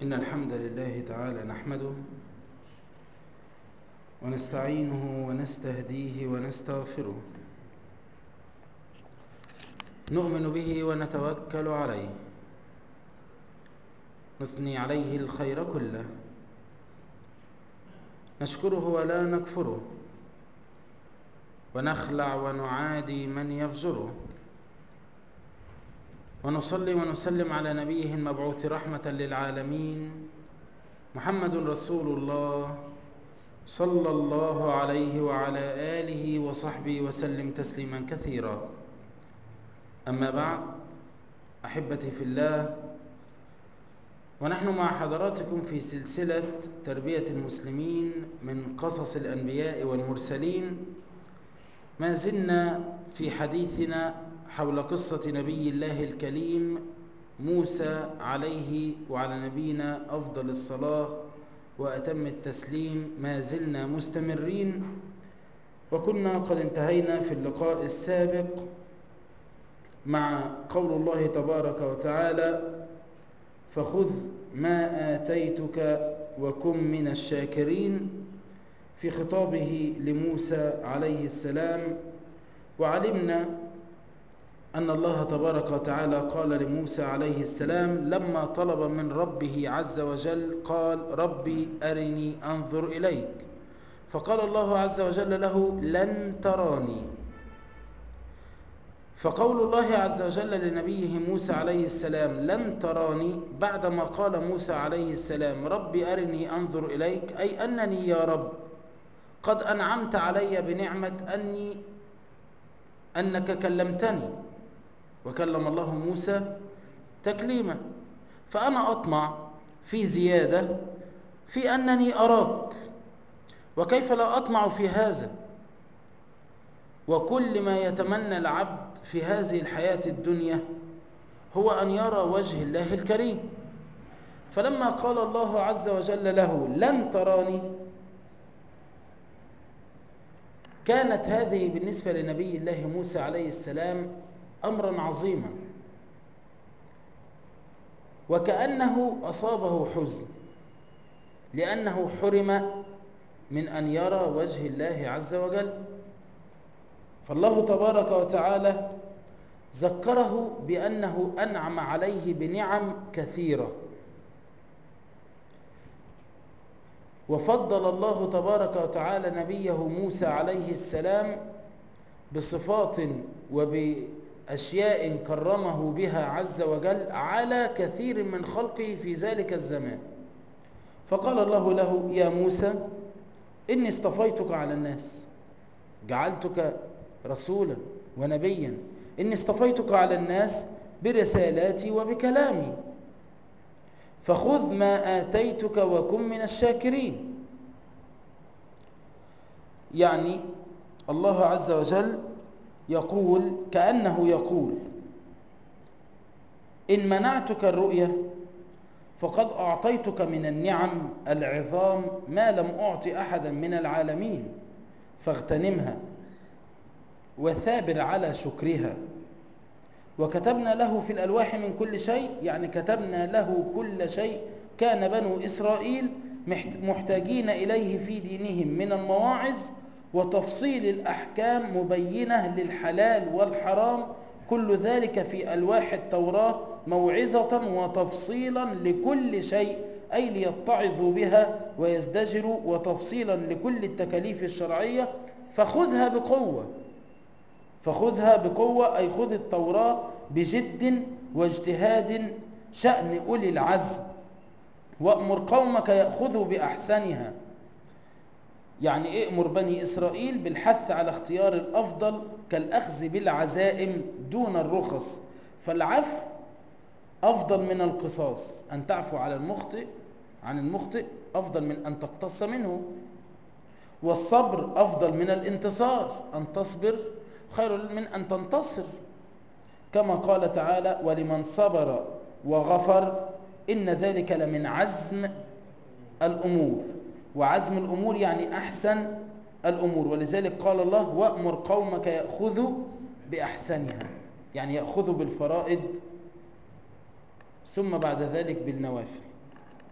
إن الحمد لله تعالى نحمده ونستعينه ونستهديه ونستغفره نؤمن به ونتوكل عليه نثني عليه الخير كله نشكره ولا نكفره ونخلع ونعادي من يفجره ونصلي ونسلم على نبيه المبعوث رحمة للعالمين محمد رسول الله صلى الله عليه وعلى آله وصحبه وسلم تسليما كثيرا أما بعد أحبتي في الله ونحن مع حضراتكم في سلسلة تربية المسلمين من قصص الأنبياء والمرسلين ما زلنا في حديثنا حول قصة نبي الله الكريم موسى عليه وعلى نبينا أفضل الصلاة وأتم التسليم ما زلنا مستمرين وكنا قد انتهينا في اللقاء السابق مع قول الله تبارك وتعالى فخذ ما آتيتك وكن من الشاكرين في خطابه لموسى عليه السلام وعلمنا أن الله تبارك وتعالى قال لموسى عليه السلام لما طلب من ربه عز وجل قال ربي أرني أنظر إليك فقال الله عز وجل له لن تراني فقول الله عز وجل لنبيه موسى عليه السلام لن تراني بعدما قال موسى عليه السلام ربي أرني أنظر إليك أي أنني يا رب قد أنعمت علي بنعمة أني أنك كلمتني وكلم الله موسى تكليما فأنا أطمع في زيادة في أنني أراك وكيف لا أطمع في هذا وكل ما يتمنى العبد في هذه الحياة الدنيا هو أن يرى وجه الله الكريم فلما قال الله عز وجل له لن تراني كانت هذه بالنسبة لنبي الله موسى عليه السلام أمرا عظيما وكأنه أصابه حزن لأنه حرم من أن يرى وجه الله عز وجل فالله تبارك وتعالى ذكره بأنه أنعم عليه بنعم كثيرة وفضل الله تبارك وتعالى نبيه موسى عليه السلام بصفات وبأشياء كرمه بها عز وجل على كثير من خلقه في ذلك الزمان فقال الله له يا موسى إني اصطفيتك على الناس جعلتك رسولا ونبيا إني اصطفيتك على الناس برسالاتي وبكلامي فخذ ما آتيتك وكن من الشاكرين يعني الله عز وجل يقول كأنه يقول إن منعتك الرؤية فقد أعطيتك من النعم العظام ما لم أعطي أحدا من العالمين فاغتنمها وثابر على شكرها وكتبنا له في الألواح من كل شيء يعني كتبنا له كل شيء كان بنو إسرائيل محتاجين إليه في دينهم من المواعظ وتفصيل الأحكام مبينة للحلال والحرام كل ذلك في ألواح التوراة موعظة وتفصيلا لكل شيء أي ليتعظوا بها ويزدجروا وتفصيلا لكل التكاليف الشرعية فخذها بقوة فخذها بقوة أي خذ التوراة بجد واجتهاد شأن أولي العزم وأمر قومك يأخذوا بأحسنها يعني ائمر بني إسرائيل بالحث على اختيار الأفضل كالأخذ بالعزائم دون الرخص فالعفو أفضل من القصاص أن تعفو على المخطئ عن المخطئ أفضل من أن تقتص منه والصبر أفضل من الانتصار أن تصبر خير من أن تنتصر كما قال تعالى ولمن صبر وغفر إن ذلك لمن عزم الأمور وعزم الأمور يعني أحسن الأمور ولذلك قال الله وأمر قومك يأخذوا بأحسنها يعني يأخذوا بالفرائض ثم بعد ذلك بالنوافل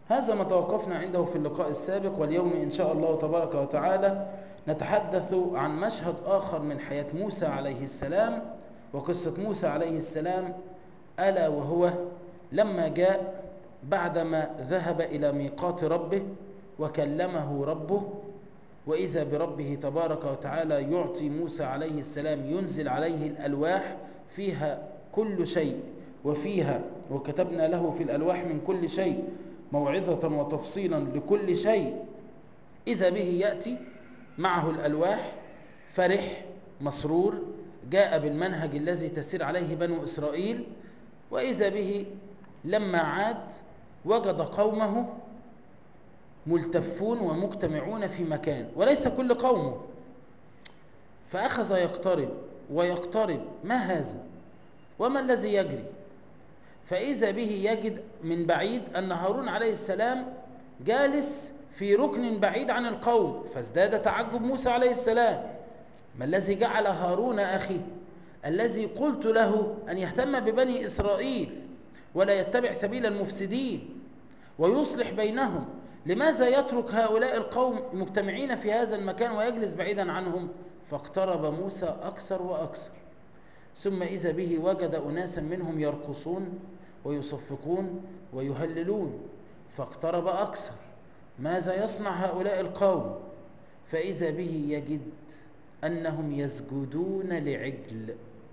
هذا ما توقفنا عنده في اللقاء السابق واليوم إن شاء الله تبارك وتعالى نتحدث عن مشهد آخر من حياة موسى عليه السلام وقصة موسى عليه السلام ألا وهو لما جاء بعدما ذهب إلى ميقات ربه وكلمه ربه وإذا بربه تبارك وتعالى يعطي موسى عليه السلام ينزل عليه الألواح فيها كل شيء وفيها وكتبنا له في الألواح من كل شيء موعظة وتفصيلا لكل شيء إذا به يأتي معه الألواح فرح مسرور جاء بالمنهج الذي تسير عليه بنو إسرائيل وإذا به لما عاد وجد قومه ملتفون ومجتمعون في مكان وليس كل قومه فأخذ يقترب ويقترب ما هذا وما الذي يجري فإذا به يجد من بعيد أن هارون عليه السلام جالس في ركن بعيد عن القوم فازداد تعجب موسى عليه السلام ما الذي جعل هارون أخي الذي قلت له أن يهتم ببني إسرائيل ولا يتبع سبيل المفسدين ويصلح بينهم لماذا يترك هؤلاء القوم مجتمعين في هذا المكان ويجلس بعيدا عنهم فاقترب موسى أكثر وأكثر ثم إذا به وجد أناسا منهم يرقصون ويصفقون ويهللون فاقترب أكثر ماذا يصنع هؤلاء القوم فإذا به يجد أنهم يسجدون لعجل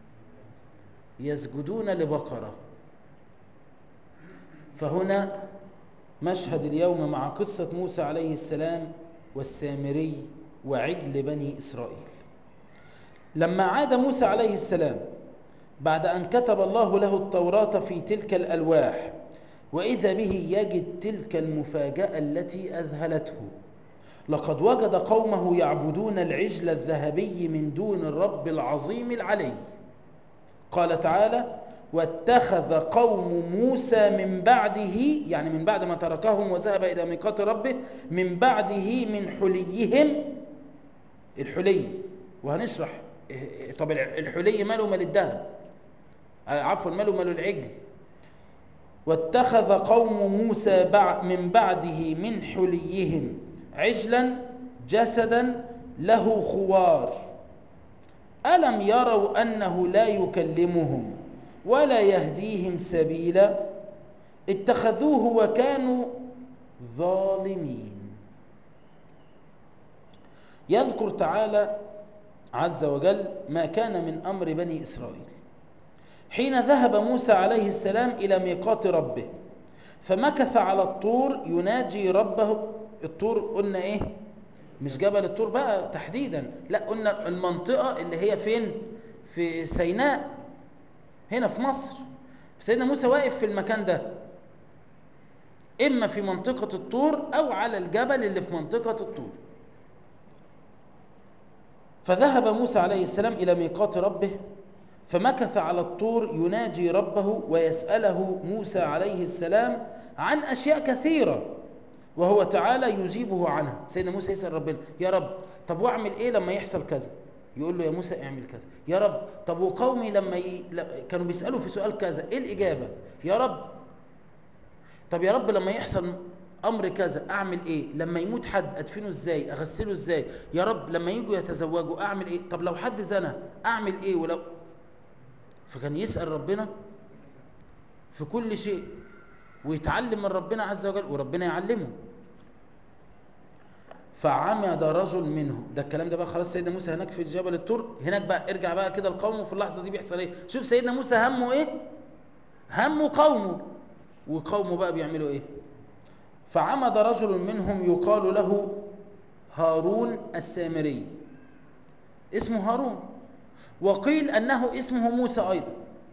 يسجدون لبقرة فهنا مشهد اليوم مع قصة موسى عليه السلام والسامري وعجل بني إسرائيل لما عاد موسى عليه السلام بعد أن كتب الله له التوراة في تلك الألواح وإذا به يجد تلك المفاجأة التي أذهلته لقد وجد قومه يعبدون العجل الذهبي من دون الرب العظيم العلي قال تعالى واتخذ قوم موسى من بعده يعني من بعد ما تركهم وذهب إلى ميقات ربه من بعده من حليهم الحلي وهنشرح طب الحلي ماله مال الذهب عفوا ماله ماله العجل واتخذ قوم موسى من بعده من حليهم عجلا جسدا له خوار ألم يروا أنه لا يكلمهم ولا يهديهم سبيلا اتخذوه وكانوا ظالمين يذكر تعالى عز وجل ما كان من أمر بني إسرائيل حين ذهب موسى عليه السلام إلى ميقات ربه فمكث على الطور يناجي ربه الطور قلنا إيه مش جبل الطور بقى تحديدا لا قلنا المنطقة اللي هي فين في سيناء هنا في مصر سيدنا موسى واقف في المكان ده إما في منطقة الطور أو على الجبل اللي في منطقة الطور فذهب موسى عليه السلام إلى ميقات ربه فمكث على الطور يناجي ربه ويسأله موسى عليه السلام عن أشياء كثيرة وهو تعالى يجيبه عنها سيدنا موسى يسأل ربنا يا رب طب واعمل ايه لما يحصل كذا يقول له يا موسى اعمل كذا يا رب طب وقومي لما ي... كانوا بيسألوا في سؤال كذا ايه الإجابة يا رب طب يا رب لما يحصل امر كذا اعمل ايه لما يموت حد ادفنه ازاي اغسله ازاي يا رب لما يجوا يتزوجوا اعمل ايه طب لو حد زنى اعمل ايه ولو فكان يسأل ربنا في كل شيء ويتعلم من ربنا عز وجل وربنا يعلمه فعمد رجل منهم ده الكلام ده بقى خلاص سيدنا موسى هناك في جبل الطور هناك بقى ارجع بقى كده لقومه في اللحظه دي بيحصل ايه شوف سيدنا موسى همه ايه همه قومه وقومه بقى بيعملوا ايه فعمد رجل منهم يقال له هارون السامري اسمه هارون وقيل انه اسمه موسى ايضا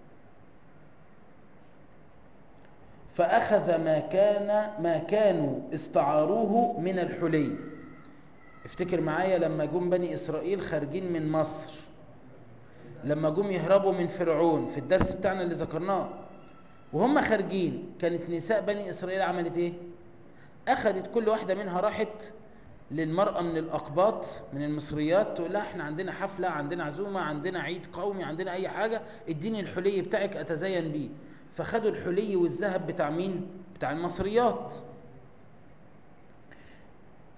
فاخذ ما كان ما كانوا استعاروه من الحلي افتكر معايا لما جم بني اسرائيل خارجين من مصر لما جم يهربوا من فرعون في الدرس بتاعنا اللي ذكرناه وهم خارجين كانت نساء بني اسرائيل عملت ايه اخذت كل واحده منها راحت للمرأة من الأقباط من المصريات تقول لها احنا عندنا حفلة عندنا عزومة عندنا عيد قومي عندنا أي حاجة اديني الحلي بتاعك أتزين بيه فخدوا الحلي والذهب بتاع مين؟ بتاع المصريات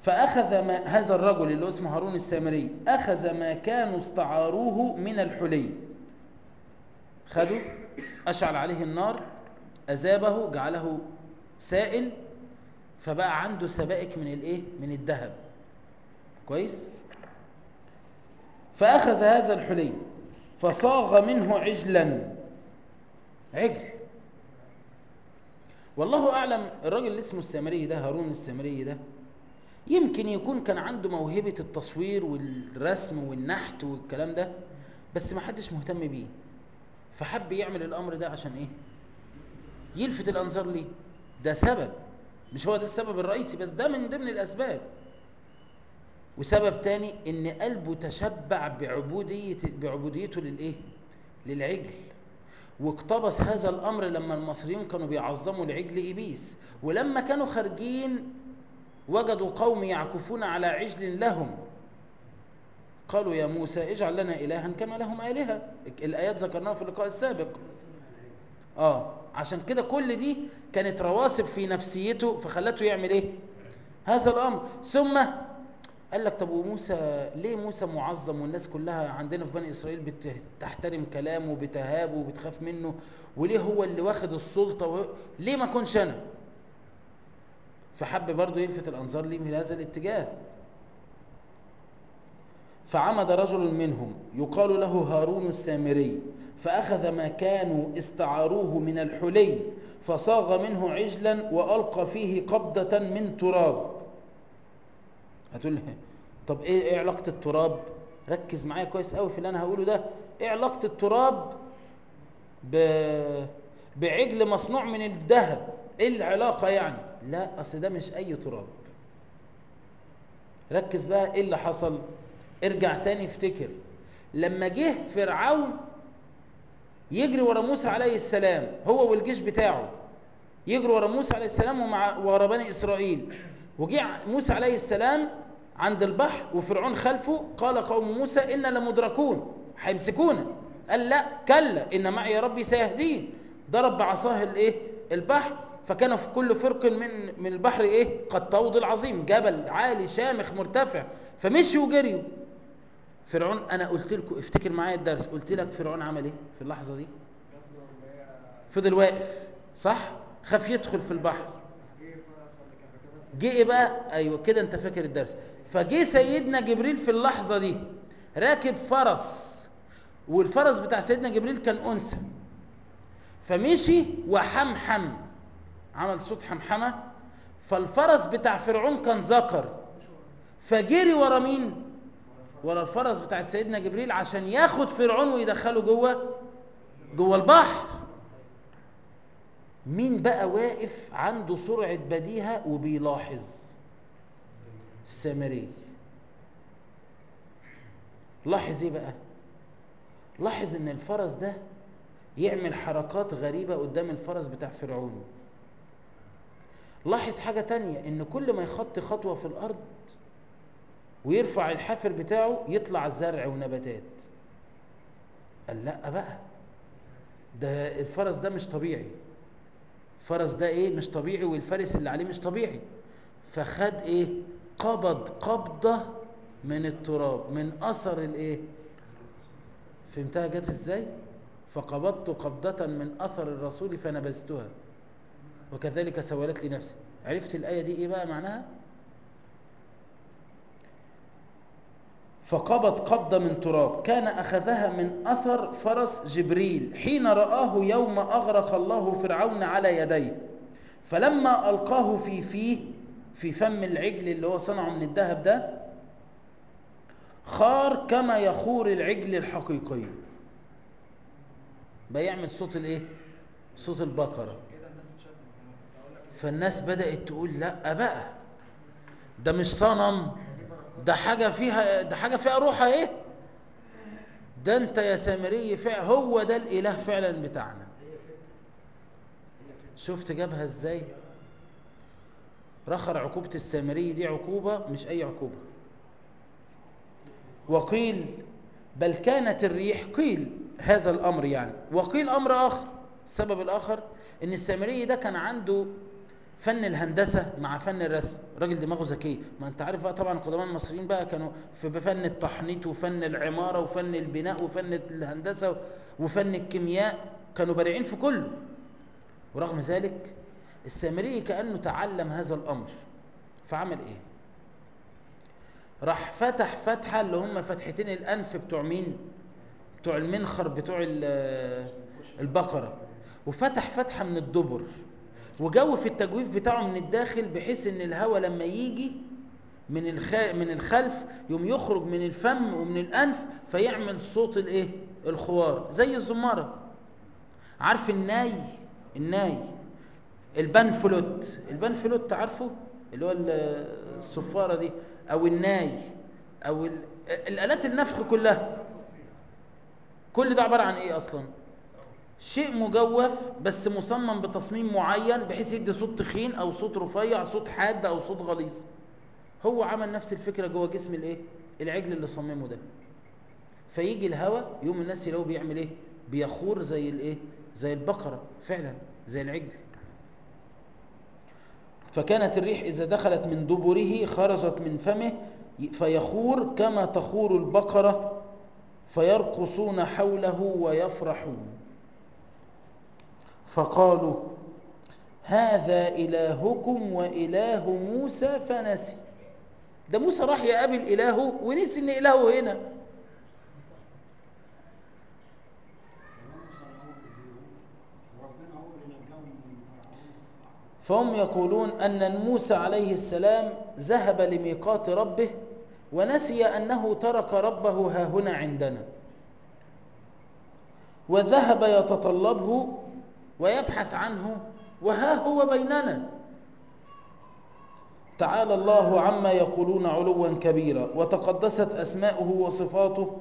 فأخذ ما هذا الرجل اللي اسمه هارون السامري أخذ ما كانوا استعاروه من الحلي خدوا أشعل عليه النار أذابه جعله سائل فبقى عنده سبائك من الايه من الذهب كويس فأخذ هذا الحلي فصاغ منه عجلا عجل والله أعلم الراجل اللي اسمه السامري ده هارون السامري ده يمكن يكون كان عنده موهبة التصوير والرسم والنحت والكلام ده بس ما حدش مهتم بيه فحب يعمل الأمر ده عشان إيه يلفت الأنظار ليه ده سبب مش هو ده السبب الرئيسي بس ده من ضمن الأسباب وسبب تاني ان قلبه تشبع بعبودية بعبوديته للايه للعجل واقتبس هذا الامر لما المصريين كانوا بيعظموا العجل ابيس ولما كانوا خارجين وجدوا قوم يعكفون على عجل لهم قالوا يا موسى اجعل لنا الها كما لهم الهه الايات ذكرناها في اللقاء السابق اه عشان كده كل دي كانت رواسب في نفسيته فخلته يعمل ايه هذا الامر ثم قال لك طب وموسى ليه موسى معظم والناس كلها عندنا في بني اسرائيل بتحترم كلامه وبتهابه وبتخاف منه وليه هو اللي واخد السلطه و... ليه ما كنش انا فحب برضه يلفت الانظار ليه من هذا الاتجاه فعمد رجل منهم يقال له هارون السامري فأخذ ما كانوا استعاروه من الحلي فصاغ منه عجلا وألقى فيه قبضة من تراب هتقول لي طب ايه ايه علاقة التراب ركز معايا كويس قوي في اللي انا هقوله ده ايه علاقة التراب ب... بعجل مصنوع من الذهب ايه العلاقة يعني لا اصل ده مش اي تراب ركز بقى ايه اللي حصل ارجع تاني افتكر لما جه فرعون يجري ورا موسى عليه السلام هو والجيش بتاعه يجري ورا موسى عليه السلام ومع ورا بني اسرائيل وجه موسى عليه السلام عند البحر وفرعون خلفه قال قوم موسى إنا لمدركون هيمسكونا قال لا كلا إن معي ربي سيهدين ضرب بعصاه الايه البحر فكان في كل فرق من من البحر ايه قد طود العظيم جبل عالي شامخ مرتفع فمشوا وجريوا فرعون انا قلت لكم افتكر معايا الدرس قلت لك فرعون عمل ايه في اللحظه دي فضل واقف صح خاف يدخل في البحر جه ايه بقى ايوه كده انت فاكر الدرس فجه سيدنا جبريل في اللحظه دي راكب فرس والفرس بتاع سيدنا جبريل كان انثى فمشي وحمحم عمل صوت حمحمه فالفرس بتاع فرعون كان ذكر فجري ورا مين ورا الفرس بتاعت سيدنا جبريل عشان ياخد فرعون ويدخله جوه جوه البحر مين بقى واقف عنده سرعة بديهة وبيلاحظ السامري لاحظ ايه بقى لاحظ ان الفرس ده يعمل حركات غريبة قدام الفرس بتاع فرعون لاحظ حاجة تانية ان كل ما يخط خطوة في الارض ويرفع الحافر بتاعه يطلع زرع ونباتات قال لا بقى ده الفرس ده مش طبيعي الفرس ده ايه مش طبيعي والفارس اللي عليه مش طبيعي فخد ايه قبض قبضة من التراب من اثر الايه فهمتها جت ازاي فقبضت قبضة من اثر الرسول فنبذتها وكذلك سولت لي نفسي عرفت الآية دي ايه بقى معناها فقبض قبضة من تراب كان أخذها من أثر فرس جبريل حين رآه يوم أغرق الله فرعون على يديه فلما ألقاه في فيه في فم العجل اللي هو صنعه من الذهب ده خار كما يخور العجل الحقيقي بيعمل صوت الايه صوت البقرة فالناس بدأت تقول لا بقى ده مش صنم ده حاجة فيها ده حاجة فيها روحها ايه ده انت يا سامري فعلا هو ده الاله فعلا بتاعنا شفت جابها ازاي رخر عقوبة السامري دي عقوبة مش اي عقوبة وقيل بل كانت الريح قيل هذا الامر يعني وقيل امر اخر السبب الاخر ان السامري ده كان عنده فن الهندسة مع فن الرسم راجل دماغه ذكي ما انت عارف بقى طبعا القدماء المصريين بقى كانوا في فن التحنيط وفن العمارة وفن البناء وفن الهندسة وفن الكيمياء كانوا بارعين في كله ورغم ذلك السامري كأنه تعلم هذا الأمر فعمل ايه راح فتح فتحة اللي هم فتحتين الأنف بتوع مين بتوع المنخر بتوع البقرة وفتح فتحة من الدبر وجو في التجويف بتاعه من الداخل بحيث ان الهواء لما يجي من الخ... من الخلف يوم يخرج من الفم ومن الانف فيعمل صوت الايه الخوار زي الزماره عارف الناي الناي البنفلوت البنفلوت عارفه اللي هو الصفاره دي او الناي او ال... الالات النفخ كلها كل ده عباره عن ايه اصلا شيء مجوف بس مصمم بتصميم معين بحيث يدي صوت تخين او صوت رفيع صوت حاد او صوت غليظ هو عمل نفس الفكره جوه جسم الايه العجل اللي صممه ده فيجي الهواء يوم الناس يلاقوه بيعمل ايه بيخور زي الايه زي البقره فعلا زي العجل فكانت الريح اذا دخلت من دبره خرجت من فمه فيخور كما تخور البقره فيرقصون حوله ويفرحون فقالوا هذا إلهكم وإله موسى فنسي ده موسى راح يقابل إلهه ونسي إن إلهه هنا فهم يقولون أن موسى عليه السلام ذهب لميقات ربه ونسي أنه ترك ربه ها هنا عندنا وذهب يتطلبه ويبحث عنه وها هو بيننا تعالى الله عما يقولون علوا كبيرا وتقدست أسماؤه وصفاته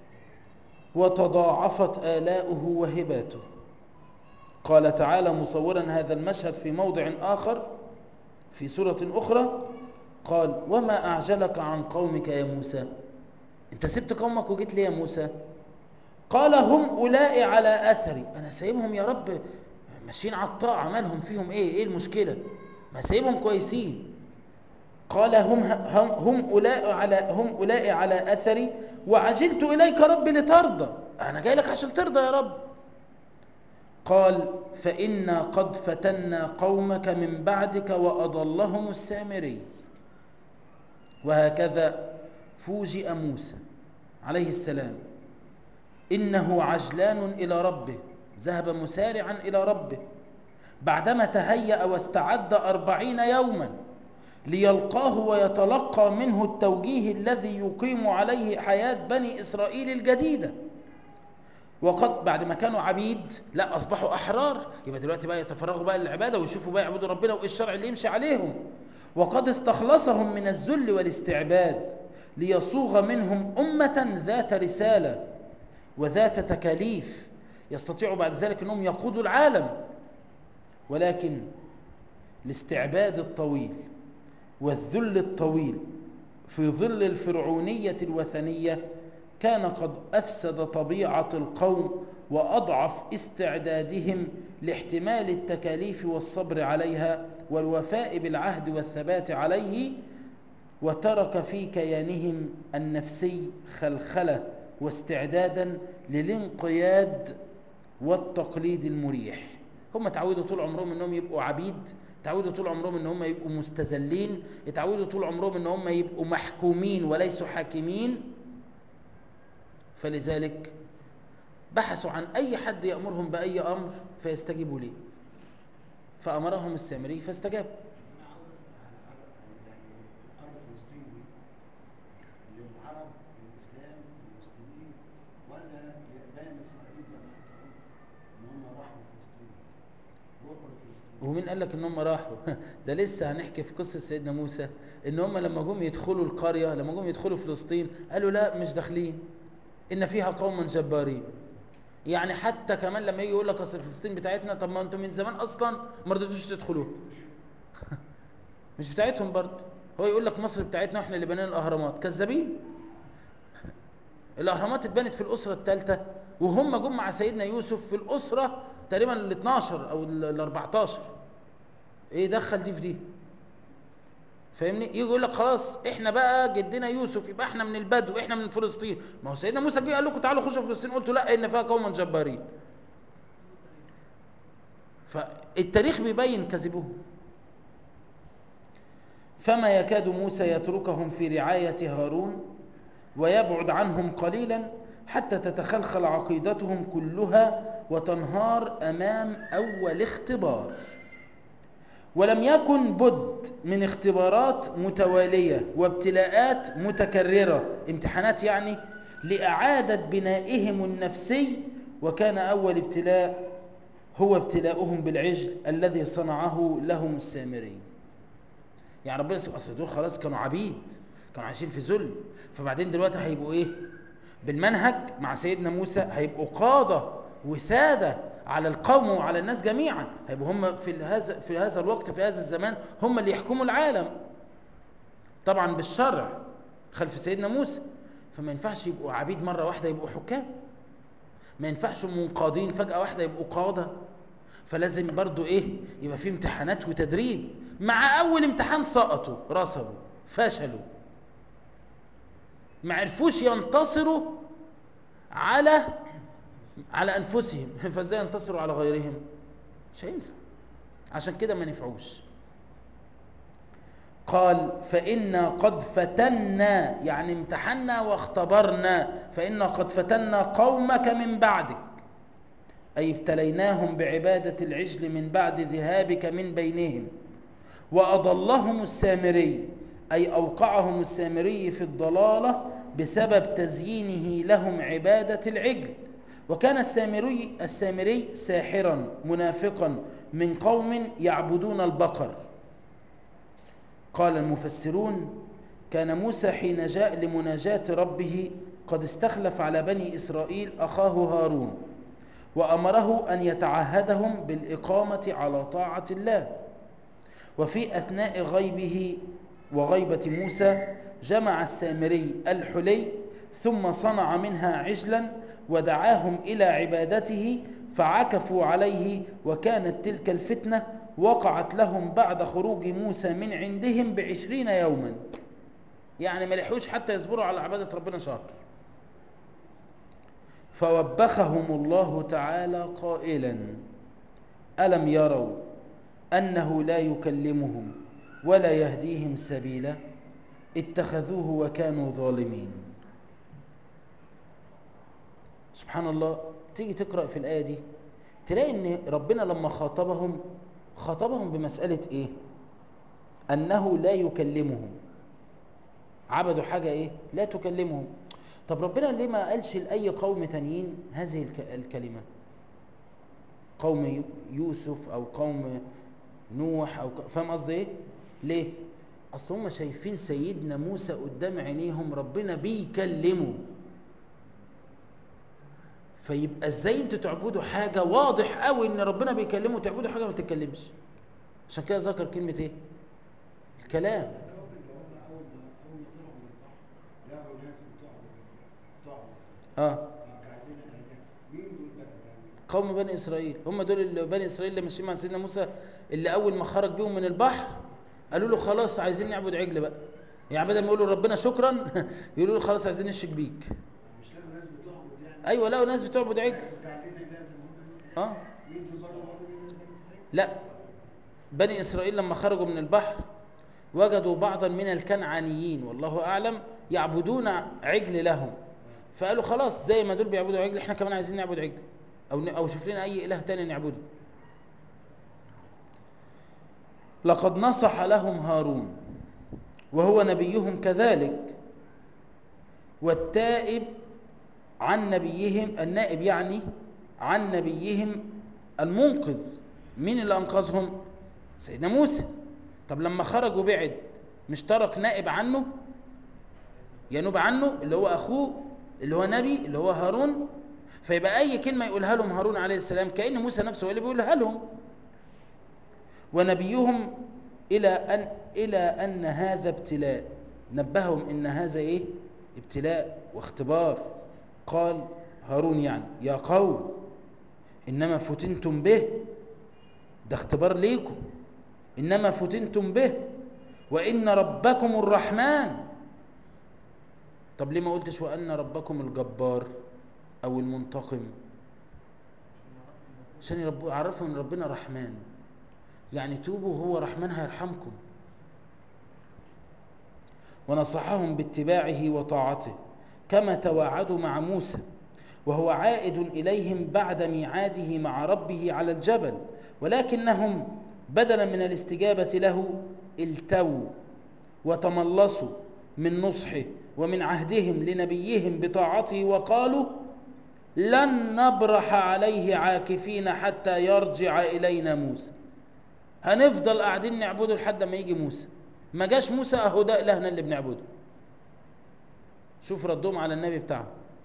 وتضاعفت آلاؤه وهباته قال تعالى مصورا هذا المشهد في موضع آخر في سورة أخرى قال وما أعجلك عن قومك يا موسى انت سبت قومك وجيت لي يا موسى قال هم أولئك على أثري أنا سايبهم يا رب ماشيين على الطاعة مالهم فيهم إيه إيه المشكلة ما سايبهم كويسين قال هم هم هم أولئك على هم أولئك على أثري وعجلت إليك رب لترضى أنا جاي لك عشان ترضى يا رب قال فإنا قد فتنا قومك من بعدك وأضلهم السامري وهكذا فوجئ موسى عليه السلام إنه عجلان إلى ربه ذهب مسارعا إلى ربه بعدما تهيأ واستعد أربعين يوما ليلقاه ويتلقى منه التوجيه الذي يقيم عليه حياة بني إسرائيل الجديدة وقد بعد ما كانوا عبيد لا أصبحوا أحرار يبقى دلوقتي بقى يتفرغوا بقى للعبادة ويشوفوا بقى يعبدوا ربنا وإيه الشرع اللي يمشي عليهم وقد استخلصهم من الذل والاستعباد ليصوغ منهم أمة ذات رسالة وذات تكاليف يستطيعوا بعد ذلك أنهم يقودوا العالم ولكن الاستعباد الطويل والذل الطويل في ظل الفرعونية الوثنية كان قد أفسد طبيعة القوم وأضعف استعدادهم لاحتمال التكاليف والصبر عليها والوفاء بالعهد والثبات عليه وترك في كيانهم النفسي خلخلة واستعدادا للانقياد والتقليد المريح هم تعودوا طول عمرهم انهم يبقوا عبيد تعودوا طول عمرهم ان هم يبقوا مستذلين يتعودوا طول عمرهم ان هم يبقوا محكومين وليسوا حاكمين فلذلك بحثوا عن اي حد يامرهم باي امر فيستجيبوا ليه فامرهم السامري فاستجابوا ومين قال لك ان هم راحوا ده لسه هنحكي في قصه سيدنا موسى ان هم لما جم يدخلوا القريه لما جم يدخلوا فلسطين قالوا لا مش داخلين ان فيها قوما جبارين يعني حتى كمان لما يجي يقول لك اصل فلسطين بتاعتنا طب ما انتم من زمان اصلا ما رضيتوش تدخلوها مش بتاعتهم برضه هو يقول لك مصر بتاعتنا واحنا اللي بنينا الاهرامات كذابين الاهرامات اتبنت في الاسره الثالثه وهم جم مع سيدنا يوسف في الاسره تقريبا ال 12 او ال 14 ايه دخل دي في دي فاهمني يجي يقول لك خلاص احنا بقى جدنا يوسف يبقى احنا من البدو احنا من فلسطين ما هو سيدنا موسى جه قال لكم تعالوا خشوا في فلسطين قلتوا لا ان فيها قوما جبارين فالتاريخ بيبين كذبهم فما يكاد موسى يتركهم في رعاية هارون ويبعد عنهم قليلا حتى تتخلخل عقيدتهم كلها وتنهار أمام أول اختبار ولم يكن بد من اختبارات متوالية وابتلاءات متكررة امتحانات يعني لإعادة بنائهم النفسي وكان أول ابتلاء هو ابتلاؤهم بالعجل الذي صنعه لهم السامري يعني ربنا سبحانه اصل دول خلاص كانوا عبيد كانوا عايشين في ذل فبعدين دلوقتي هيبقوا ايه بالمنهج مع سيدنا موسى هيبقوا قاده وساده على القوم وعلى الناس جميعا هيبقوا هم في هذا في هذا الوقت في هذا الزمان هم اللي يحكموا العالم طبعا بالشرع خلف سيدنا موسى فما ينفعش يبقوا عبيد مره واحده يبقوا حكام ما ينفعش منقادين فجاه واحده يبقوا قاده فلازم برضو ايه يبقى في امتحانات وتدريب مع اول امتحان سقطوا رسبوا فشلوا ما عرفوش ينتصروا على على انفسهم فازاي ينتصروا على غيرهم مش هينفع عشان كده ما نفعوش قال فإنا قد فتنا يعني امتحنا واختبرنا فإنا قد فتنا قومك من بعدك أي ابتليناهم بعبادة العجل من بعد ذهابك من بينهم وأضلهم السامري أي أوقعهم السامري في الضلالة بسبب تزيينه لهم عبادة العجل وكان السامري السامري ساحرا منافقا من قوم يعبدون البقر قال المفسرون كان موسى حين جاء لمناجاة ربه قد استخلف على بني إسرائيل أخاه هارون وأمره أن يتعهدهم بالإقامة على طاعة الله وفي أثناء غيبه وغيبة موسى جمع السامري الحلي ثم صنع منها عجلا ودعاهم إلى عبادته فعكفوا عليه وكانت تلك الفتنة وقعت لهم بعد خروج موسى من عندهم بعشرين يوما يعني ما لحوش حتى يصبروا على عبادة ربنا شهر فوبخهم الله تعالى قائلا ألم يروا أنه لا يكلمهم ولا يهديهم سبيلا اتخذوه وكانوا ظالمين سبحان الله تيجي تقرأ في الآية دي تلاقي ان ربنا لما خاطبهم خاطبهم بمسألة ايه انه لا يكلمهم عبدوا حاجة ايه لا تكلمهم طب ربنا ليه ما قالش لأي قوم تانيين هذه الكلمة قوم يوسف او قوم نوح او فاهم قصدي ايه ليه اصل هم شايفين سيدنا موسى قدام عينيهم ربنا بيكلمه فيبقى ازاي انتوا تعبدوا حاجه واضح قوي ان ربنا بيكلمه وتعبدوا حاجه ما بتتكلمش عشان كده ذكر كلمه ايه الكلام اه قوم بني اسرائيل هم دول اللي بني اسرائيل اللي ماشيين مع سيدنا موسى اللي اول ما خرج بيهم من البحر قالوا له خلاص عايزين نعبد عجل بقى يعني بدل ما يقولوا ربنا شكرا يقولوا له خلاص عايزين نشرك بيك مش لقوا ناس بتعبد يعني ايوه لقوا ناس بتعبد عجل تعلينا لازم هم اه مين دول برضه برضه من بني اسرائيل؟ لا بني اسرائيل لما خرجوا من البحر وجدوا بعضا من الكنعانيين والله اعلم يعبدون عجل لهم فقالوا خلاص زي ما دول بيعبدوا عجل احنا كمان عايزين نعبد عجل او او شوف لنا اي اله تاني نعبده لقد نصح لهم هارون وهو نبيهم كذلك والتائب عن نبيهم النائب يعني عن نبيهم المنقذ مين اللي انقذهم سيدنا موسى طب لما خرج وبعد مش ترك نائب عنه ينوب عنه اللي هو اخوه اللي هو نبي اللي هو هارون فيبقى اي كلمه يقولها لهم هارون عليه السلام كان موسى نفسه هو اللي بيقولها لهم ونبيهم الى ان الى ان هذا ابتلاء نبههم ان هذا ايه ابتلاء واختبار قال هارون يعني يا قوم انما فتنتم به ده اختبار ليكم إنما فتنتم به وإن ربكم الرحمن طب ليه ما قلتش وأن ربكم الجبار أو المنتقم عشان يرب- يعرفوا ان ربنا رحمن يعني توبوا هو رحمن هيرحمكم ونصحهم باتباعه وطاعته كما تواعدوا مع موسى وهو عائد اليهم بعد ميعاده مع ربه على الجبل ولكنهم بدلا من الاستجابه له التووا وتملصوا من نصحه ومن عهدهم لنبيهم بطاعته وقالوا لن نبرح عليه عاكفين حتى يرجع إلينا موسى هنفضل قاعدين نعبده لحد ما يجي موسى ما جاش موسى اهو ده إلهنا اللي بنعبده شوف ردهم على النبي بتاعه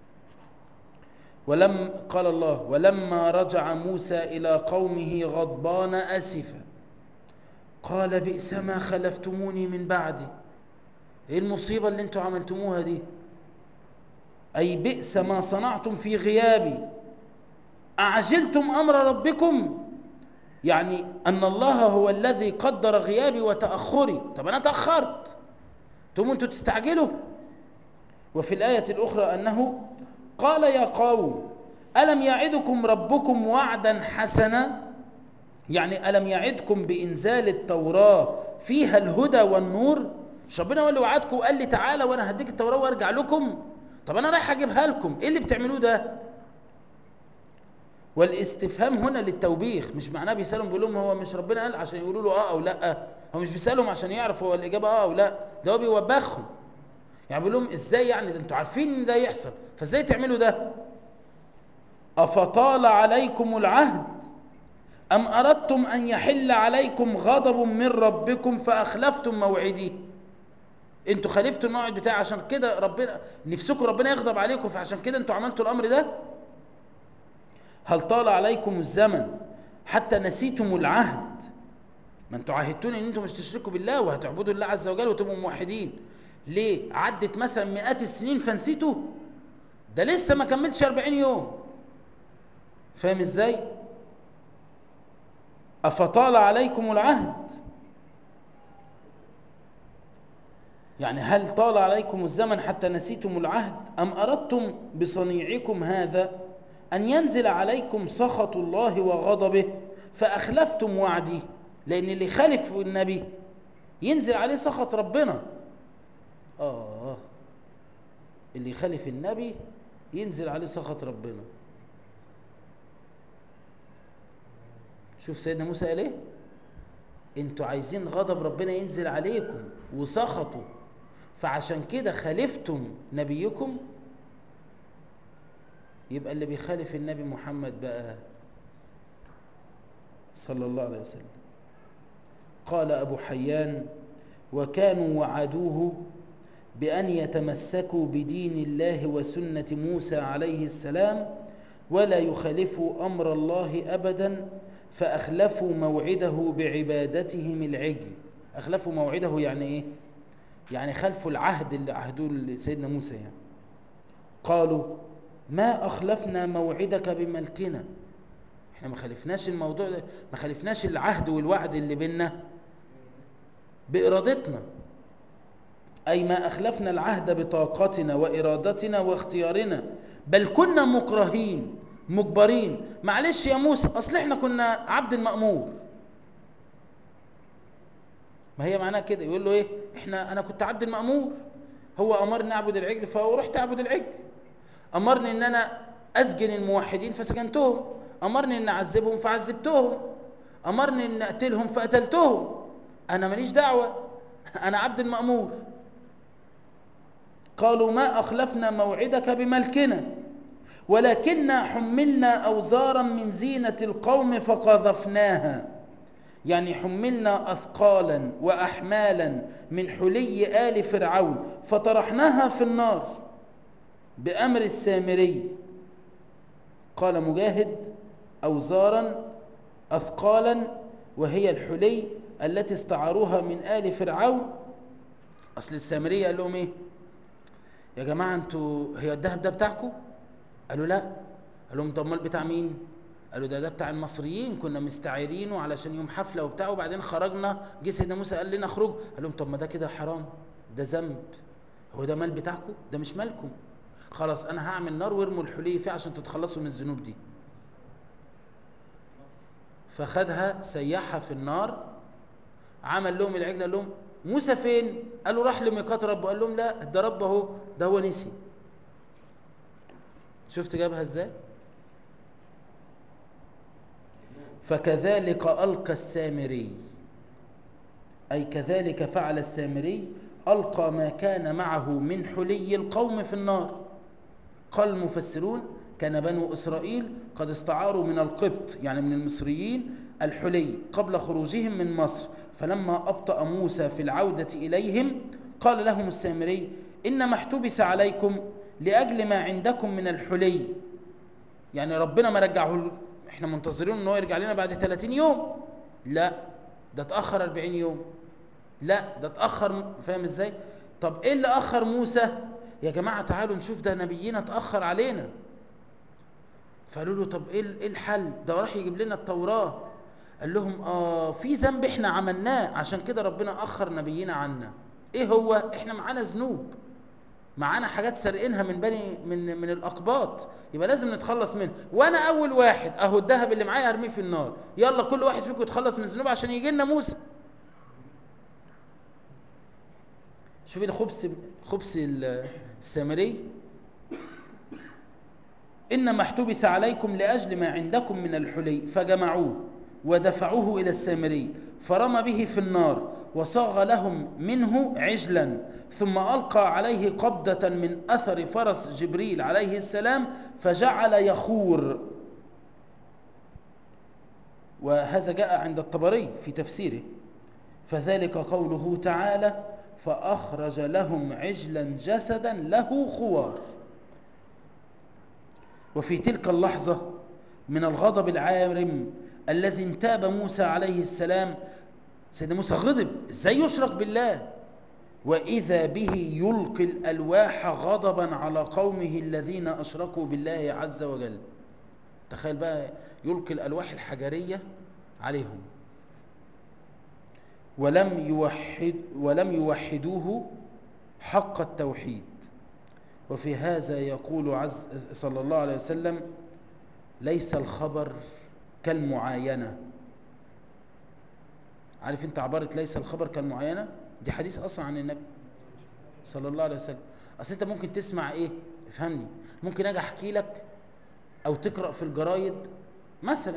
ولم قال الله ولما رجع موسى إلى قومه غضبان أسفا قال بئس ما خلفتموني من بعدي ايه المصيبة اللي انتوا عملتموها دي أي بئس ما صنعتم في غيابي أعجلتم أمر ربكم يعني أن الله هو الذي قدر غيابي وتأخري طب أنا تأخرت ثم أنتوا تستعجلوا وفي الآية الأخرى أنه قال يا قوم ألم يعدكم ربكم وعدا حسنا يعني ألم يعدكم بإنزال التوراة فيها الهدى والنور مش ربنا هو اللي وعدكم وقال لي تعالى وأنا هديك التوراة وأرجع لكم طب أنا رايح أجيبها لكم إيه اللي بتعملوه ده والاستفهام هنا للتوبيخ مش معناه بيسألهم بيقول لهم هو مش ربنا قال عشان يقولوا له اه او لا هو مش بيسألهم عشان يعرفوا هو الإجابة اه او لا ده هو بيوبخهم يعني بيقول لهم ازاي يعني ده انتوا عارفين ان ده يحصل فازاي تعملوا ده أفطال عليكم العهد أم أردتم أن يحل عليكم غضب من ربكم فأخلفتم موعدي انتوا خالفتوا الموعد بتاعي عشان كده ربنا نفسكم ربنا يغضب عليكم فعشان كده انتوا عملتوا الأمر ده هل طال عليكم الزمن حتى نسيتم العهد ما انتوا عاهدتوني ان انتوا مش تشركوا بالله وهتعبدوا الله عز وجل وتبقوا موحدين ليه عدت مثلا مئات السنين فنسيتوا ده لسه ما كملتش 40 يوم فاهم ازاي افطال عليكم العهد يعني هل طال عليكم الزمن حتى نسيتم العهد ام اردتم بصنيعكم هذا أن ينزل عليكم سخط الله وغضبه فأخلفتم وعدي لأن اللي خالف النبي ينزل عليه سخط ربنا آه اللي خالف النبي ينزل عليه سخط ربنا شوف سيدنا موسى قال ايه انتوا عايزين غضب ربنا ينزل عليكم وسخطوا فعشان كده خالفتم نبيكم يبقى اللي بيخالف النبي محمد بقى صلى الله عليه وسلم قال أبو حيان وكانوا وعدوه بأن يتمسكوا بدين الله وسنة موسى عليه السلام ولا يخالفوا أمر الله أبدا فأخلفوا موعده بعبادتهم العجل أخلفوا موعده يعني إيه؟ يعني خلفوا العهد اللي عهدوه لسيدنا موسى يعني قالوا ما أخلفنا موعدك بملكنا احنا ما خلفناش الموضوع ده ما خلفناش العهد والوعد اللي بينا بإرادتنا أي ما أخلفنا العهد بطاقتنا وإرادتنا واختيارنا بل كنا مكرهين مجبرين معلش يا موسى أصل احنا كنا عبد المأمور ما هي معناها كده يقول له ايه احنا انا كنت عبد المأمور هو امرني اعبد العجل فرحت اعبد العجل امرني ان انا اسجن الموحدين فسجنتهم امرني ان اعذبهم فعذبتهم امرني ان اقتلهم فقتلتهم انا ماليش دعوه انا عبد المامور قالوا ما اخلفنا موعدك بملكنا ولكننا حملنا اوزارا من زينه القوم فقذفناها يعني حملنا اثقالا واحمالا من حلي ال فرعون فطرحناها في النار بأمر السامري قال مجاهد أوزارا أثقالا وهي الحلي التي استعاروها من آل فرعون أصل السامري قال لهم إيه يا جماعة أنتوا هي الذهب ده بتاعكم قالوا لا قال لهم طب امال بتاع مين قالوا ده ده بتاع المصريين كنا مستعيرينه علشان يوم حفله وبتاع وبعدين خرجنا جه سيدنا موسى قال لنا اخرجوا قال لهم طب ما ده كده حرام ده ذنب هو ده مال بتاعكم ده مش مالكم خلاص انا هعمل نار وارموا الحلي فيه عشان تتخلصوا من الذنوب دي فخدها سيحها في النار عمل لهم العجل قال لهم موسى فين قالوا راح لميقات ربه قال لهم لا ده رب اهو ده هو نسي شفت جابها ازاي فكذلك ألقى السامري أي كذلك فعل السامري ألقى ما كان معه من حلي القوم في النار قال المفسرون كان بنو إسرائيل قد استعاروا من القبط يعني من المصريين الحلي قبل خروجهم من مصر فلما أبطأ موسى في العودة إليهم قال لهم السامري إنما احتبس عليكم لأجل ما عندكم من الحلي يعني ربنا ما رجعه احنا منتظرين ان هو يرجع لنا بعد 30 يوم لا ده اتاخر 40 يوم لا ده اتاخر فاهم ازاي طب ايه اللي اخر موسى يا جماعه تعالوا نشوف ده نبينا اتاخر علينا فقالوا له طب ايه ايه الحل ده راح يجيب لنا التوراه قال لهم اه في ذنب احنا عملناه عشان كده ربنا اخر نبينا عنا ايه هو احنا معانا ذنوب معانا حاجات سارقينها من بني من من الاقباط يبقى لازم نتخلص منها وانا اول واحد اهو الذهب اللي معايا ارميه في النار يلا كل واحد فيكم يتخلص من ذنوبه عشان يجي لنا موسى شوفي الخبز خبز السامري انما احتبس عليكم لاجل ما عندكم من الحلي فجمعوه ودفعوه الى السامري فرمى به في النار وصاغ لهم منه عجلا ثم ألقى عليه قبضة من أثر فرس جبريل عليه السلام فجعل يخور وهذا جاء عند الطبري في تفسيره فذلك قوله تعالى فأخرج لهم عجلا جسدا له خوار وفي تلك اللحظة من الغضب العارم الذي انتاب موسى عليه السلام سيدنا موسى غضب ازاي يشرك بالله وإذا به يلقي الألواح غضبا على قومه الذين أشركوا بالله عز وجل تخيل بقى يلقي الألواح الحجرية عليهم ولم يوحد ولم يوحدوه حق التوحيد وفي هذا يقول عز صلى الله عليه وسلم ليس الخبر كالمعاينة عارف انت عبارة ليس الخبر كالمعاينة دي حديث اصلا عن النبي صلى الله عليه وسلم اصل انت ممكن تسمع ايه افهمني ممكن اجي احكي لك او تقرا في الجرايد مثلا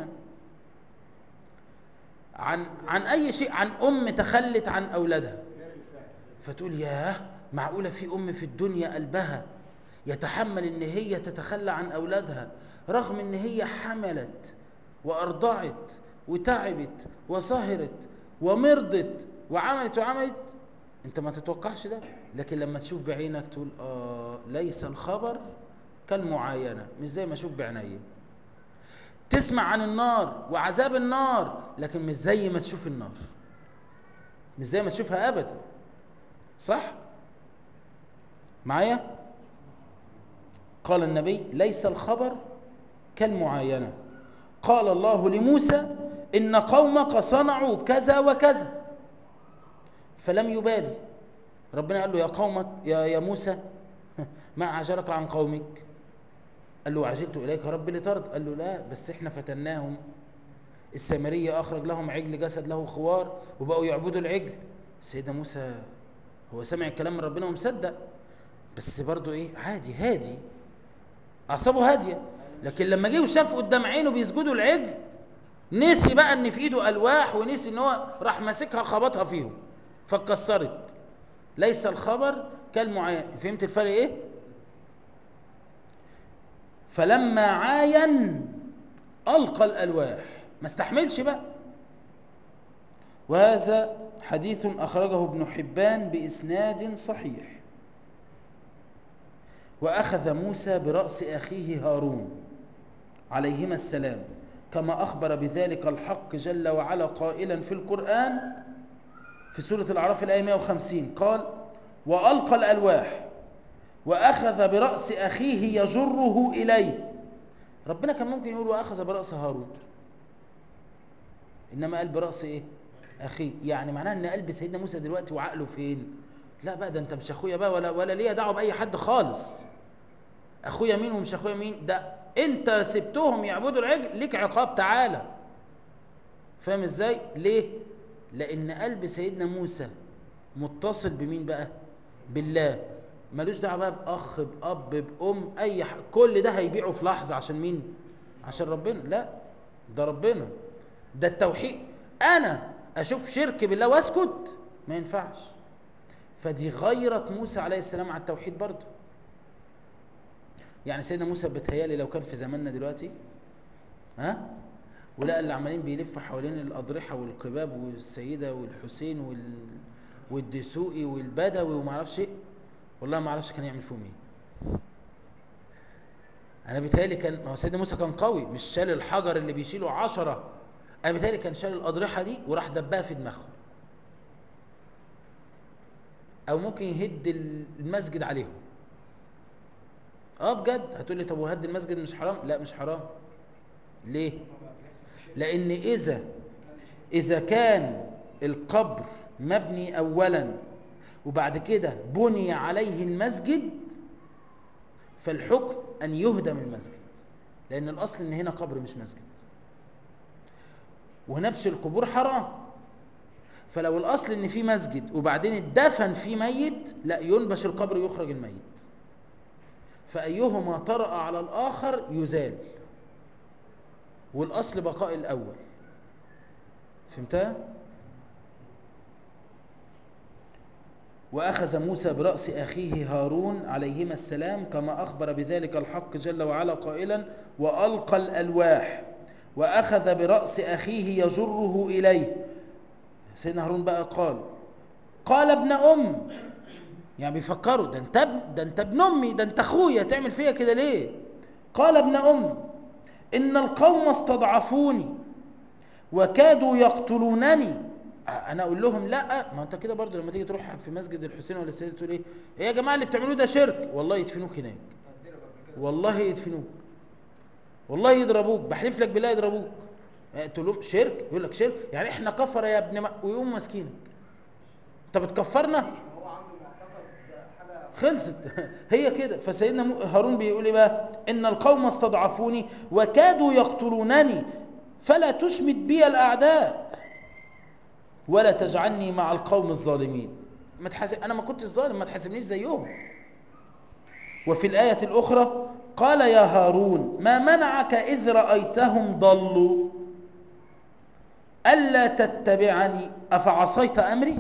عن عن اي شيء عن ام تخلت عن اولادها فتقول ياه معقوله في ام في الدنيا قلبها يتحمل ان هي تتخلى عن اولادها رغم ان هي حملت وارضعت وتعبت وسهرت ومرضت وعملت وعملت انت ما تتوقعش ده لكن لما تشوف بعينك تقول اه ليس الخبر كالمعاينه مش زي ما اشوف بعيني تسمع عن النار وعذاب النار لكن مش زي ما تشوف النار مش زي ما تشوفها ابدا صح معايا قال النبي ليس الخبر كالمعاينه قال الله لموسى ان قومك صنعوا كذا وكذا فلم يبالي ربنا قال له يا قومك يا يا موسى ما اعجلك عن قومك قال له عجلت اليك ربي لترضى قال له لا بس احنا فتناهم السامريه اخرج لهم عجل جسد له خوار وبقوا يعبدوا العجل سيدنا موسى هو سمع الكلام من ربنا ومصدق بس برضه ايه عادي هادي اعصابه هاديه لكن لما جه وشاف قدام عينه بيسجدوا العجل نسي بقى ان في ايده الواح ونسي ان هو راح ماسكها خبطها فيهم فاتكسرت ليس الخبر كالمعاين فهمت الفرق ايه فلما عاين القى الالواح ما استحملش بقى وهذا حديث اخرجه ابن حبان باسناد صحيح واخذ موسى براس اخيه هارون عليهما السلام كما اخبر بذلك الحق جل وعلا قائلا في القران في سورة الأعراف الآية 150 قال وألقى الألواح وأخذ برأس أخيه يجره إليه ربنا كان ممكن يقول واخذ براس هارون انما قال براس ايه اخيه يعني معناها ان قلب سيدنا موسى دلوقتي وعقله فين لا بقى ده انت مش اخويا بقى ولا ولا ليا دعوه باي حد خالص اخويا مين ومش اخويا مين ده انت سبتهم يعبدوا العجل ليك عقاب تعالى فاهم ازاي ليه لان قلب سيدنا موسى متصل بمين بقى بالله ملوش دعوه بقى باخ باب بام اي ح... كل ده هيبيعه في لحظه عشان مين عشان ربنا لا ده ربنا ده التوحيد انا اشوف شرك بالله واسكت ما ينفعش فدي غيرة موسى عليه السلام على التوحيد برضه يعني سيدنا موسى بتهيالي لو كان في زماننا دلوقتي ها ولقى اللي عمالين بيلفوا حوالين الأضرحة والقباب والسيدة والحسين وال... والدسوقي والبدوي وما اعرفش ايه والله ما اعرفش كان يعمل فيهم ايه انا بيتهيألي كان ما هو سيدنا موسى كان قوي مش شال الحجر اللي بيشيله عشرة انا بيتهيألي كان شال الأضرحة دي وراح دبها في دماغهم او ممكن يهد المسجد عليهم اه بجد هتقول لي طب وهد المسجد مش حرام لا مش حرام ليه لان اذا اذا كان القبر مبني اولا وبعد كده بني عليه المسجد فالحكم ان يهدم المسجد لان الاصل ان هنا قبر مش مسجد ونبش القبور حرام فلو الاصل ان في مسجد وبعدين اتدفن فيه ميت لا ينبش القبر يخرج الميت فايهما طرأ على الاخر يزال والاصل بقاء الاول فهمتها واخذ موسى براس اخيه هارون عليهما السلام كما اخبر بذلك الحق جل وعلا قائلا والقى الالواح واخذ براس اخيه يجره اليه سيدنا هارون بقى قال قال ابن ام يعني بيفكروا ده انت ابن ده انت ابن امي ده انت اخويا تعمل فيا كده ليه قال ابن ام ان القوم استضعفوني وكادوا يقتلونني انا اقول لهم لا ما انت كده برضه لما تيجي تروح في مسجد الحسين ولا السيده تقول ايه ايه يا جماعه اللي بتعملوه ده شرك والله يدفنوك هناك والله يدفنوك والله يضربوك بحلف لك بالله يضربوك تقول لهم شرك يقول لك شرك يعني احنا كفر يا ابن ما... ويقوم ماسكينك انت بتكفرنا هو عنده معتقد حاجه خلصت هي كده فسيدنا مو- هارون بيقول ايه بقى ان القوم استضعفوني وكادوا يقتلونني فلا تشمت بي الاعداء ولا تجعلني مع القوم الظالمين ما تحاسب انا ما كنتش ظالم ما تحاسبنيش زيهم وفي الآية الأخرى قال يا هارون ما منعك إذ رأيتهم ضلوا ألا تتبعني أفعصيت أمري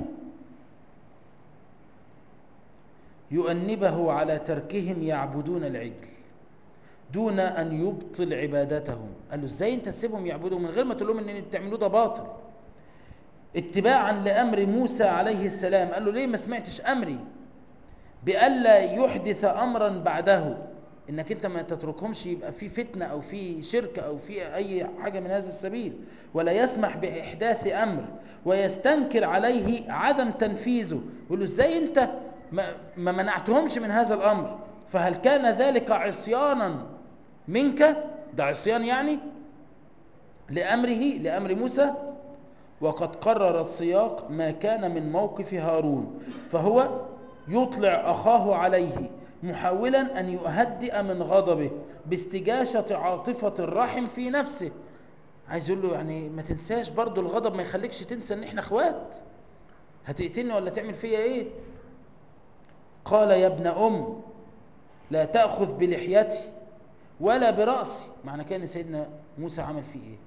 يؤنبه على تركهم يعبدون العجل دون أن يبطل عبادتهم قال له ازاي انت تسيبهم يعبدوا من غير ما تقول لهم ان اللي بتعملوه ده باطل اتباعا لأمر موسى عليه السلام قال له ليه ما سمعتش أمري بألا يحدث أمرا بعده انك انت ما تتركهمش يبقى في فتنة او في شرك او في اي حاجة من هذا السبيل ولا يسمح بإحداث أمر ويستنكر عليه عدم تنفيذه يقول له ازاي انت ما, ما منعتهمش من هذا الأمر فهل كان ذلك عصيانا منك ده عصيان يعني لأمره لأمر موسى وقد قرر السياق ما كان من موقف هارون فهو يطلع أخاه عليه محاولا أن يهدئ من غضبه باستجاشة عاطفة الرحم في نفسه عايز يقول له يعني ما تنساش برضو الغضب ما يخليكش تنسى ان احنا اخوات هتقتلني ولا تعمل فيا ايه قال يا ابن ام لا تأخذ بلحيتي ولا برأسي معنى كان سيدنا موسى عمل فيه ايه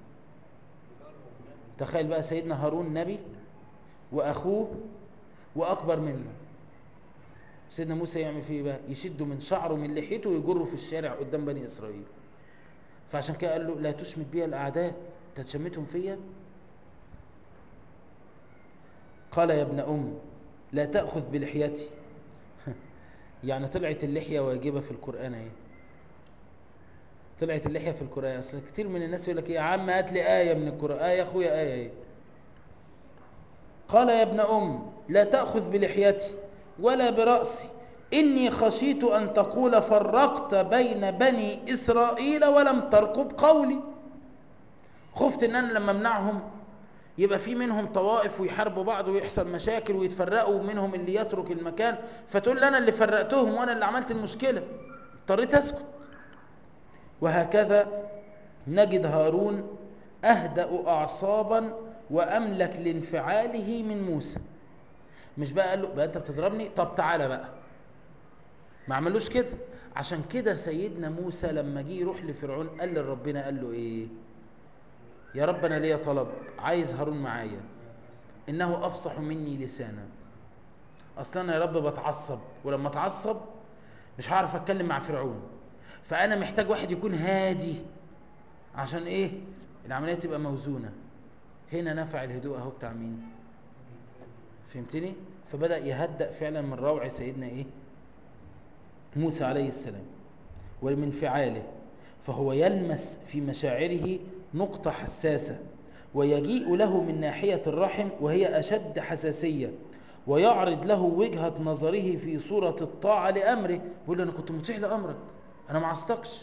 تخيل بقى سيدنا هارون نبي واخوه واكبر منه سيدنا موسى يعمل فيه إيه بقى يشده من شعره من لحيته ويجره في الشارع قدام بني اسرائيل فعشان كده قال له لا تشمت بي الاعداء انت تشمتهم فيا قال يا ابن ام لا تاخذ بلحيتي يعني طلعت اللحيه واجبه في القران اهي طلعت اللحيه في القران اصل كتير من الناس يقول لك إيه يا عم هات لي ايه من القران ايه يا اخويا ايه ايه قال يا ابن ام لا تاخذ بلحيتي ولا براسي إني خشيت أن تقول فرقت بين بني إسرائيل ولم ترقب قولي خفت ان انا لما امنعهم يبقى في منهم طوائف ويحاربوا بعض ويحصل مشاكل ويتفرقوا منهم اللي يترك المكان فتقول لي انا اللي فرقتهم وانا اللي عملت المشكله اضطريت اسكت وهكذا نجد هارون اهدا اعصابا واملك لانفعاله من موسى مش بقى قال له بقى انت بتضربني طب تعالى بقى ما عملوش كده عشان كده سيدنا موسى لما جه يروح لفرعون قال لربنا قال له ايه يا رب انا ليا طلب عايز هارون معايا انه افصح مني لسانا اصلا انا يا رب بتعصب ولما اتعصب مش هعرف اتكلم مع فرعون فانا محتاج واحد يكون هادي عشان ايه العمليه تبقى موزونه هنا نفع الهدوء اهو بتاع مين فهمتني فبدا يهدأ فعلا من روع سيدنا ايه موسى عليه السلام ومن فعاله فهو يلمس في مشاعره نقطة حساسة ويجيء له من ناحية الرحم وهي أشد حساسية ويعرض له وجهة نظره في صورة الطاعة لأمره يقول له أنا كنت مطيع لأمرك أنا ما عصتكش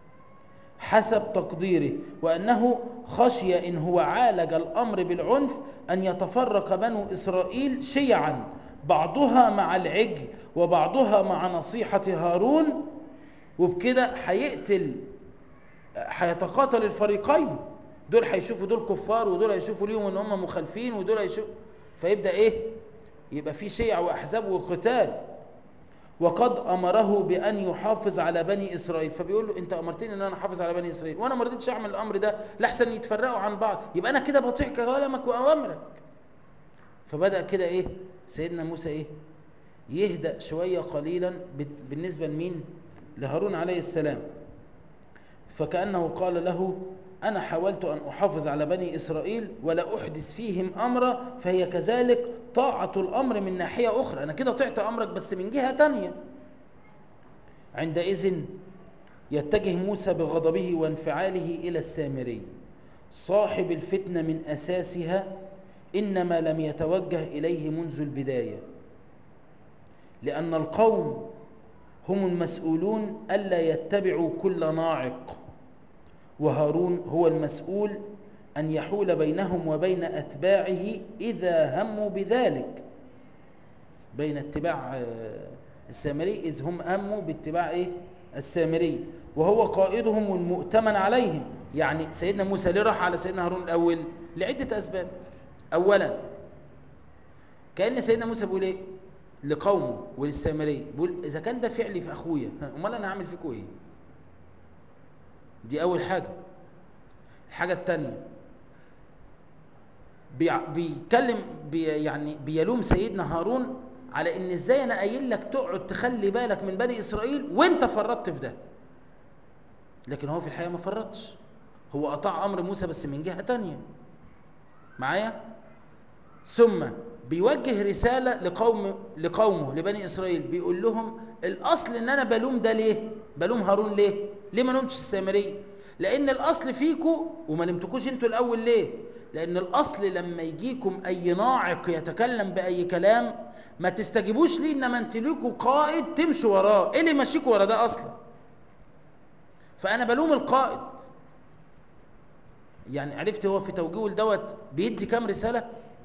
حسب تقديره وأنه خشي إن هو عالج الأمر بالعنف أن يتفرق بنو إسرائيل شيعا بعضها مع العجل وبعضها مع نصيحة هارون وبكده هيقتل هيتقاتل الفريقين دول هيشوفوا دول كفار ودول هيشوفوا ليهم ان هم مخالفين ودول هيشوفوا فيبدا ايه يبقى في شيع واحزاب وقتال وقد امره بان يحافظ على بني اسرائيل فبيقول له انت امرتني ان انا احافظ على بني اسرائيل وانا ما رضيتش اعمل الامر ده لاحسن يتفرقوا عن بعض يبقى انا كده بطيع كلامك واوامرك فبدا كده ايه سيدنا موسى ايه يهدأ شويه قليلا بالنسبه لمين لهارون عليه السلام فكأنه قال له أنا حاولت أن أحافظ على بني إسرائيل ولا أحدث فيهم أمرا فهي كذلك طاعة الأمر من ناحية أخرى أنا كده طعت أمرك بس من جهة تانية عندئذ يتجه موسى بغضبه وانفعاله إلى السامري صاحب الفتنة من أساسها إنما لم يتوجه إليه منذ البداية لأن القوم هم المسؤولون ألا يتبعوا كل ناعق وهارون هو المسؤول أن يحول بينهم وبين أتباعه إذا هموا بذلك بين اتباع السامري إذ هم هموا باتباع إيه؟ السامري وهو قائدهم والمؤتمن عليهم يعني سيدنا موسى ليه راح على سيدنا هارون الأول لعدة أسباب أولا كأن سيدنا موسى بيقول إيه لقومه وللسامري بيقول إذا كان ده فعلي في أخويا أمال أنا هعمل فيكم إيه دي أول حاجة الحاجة الثانية بيتكلم بي يعني بيلوم سيدنا هارون على ان ازاي انا قايل لك تقعد تخلي بالك من بني اسرائيل وانت فرطت في ده لكن هو في الحقيقه ما فرطش هو اطاع امر موسى بس من جهه تانية معايا ثم بيوجه رساله لقوم لقومه لبني اسرائيل بيقول لهم الاصل ان انا بلوم ده ليه بلوم هارون ليه ليه ما لومش السامري لان الاصل فيكم وما لمتكوش انتوا الاول ليه لان الاصل لما يجيكم اي ناعق يتكلم باي كلام ما تستجيبوش ليه انما انت ليكوا قائد تمشوا وراه ايه اللي يمشيكوا ورا ده اصلا فانا بلوم القائد يعني عرفت هو في توجيهه لدوت بيدي كام رساله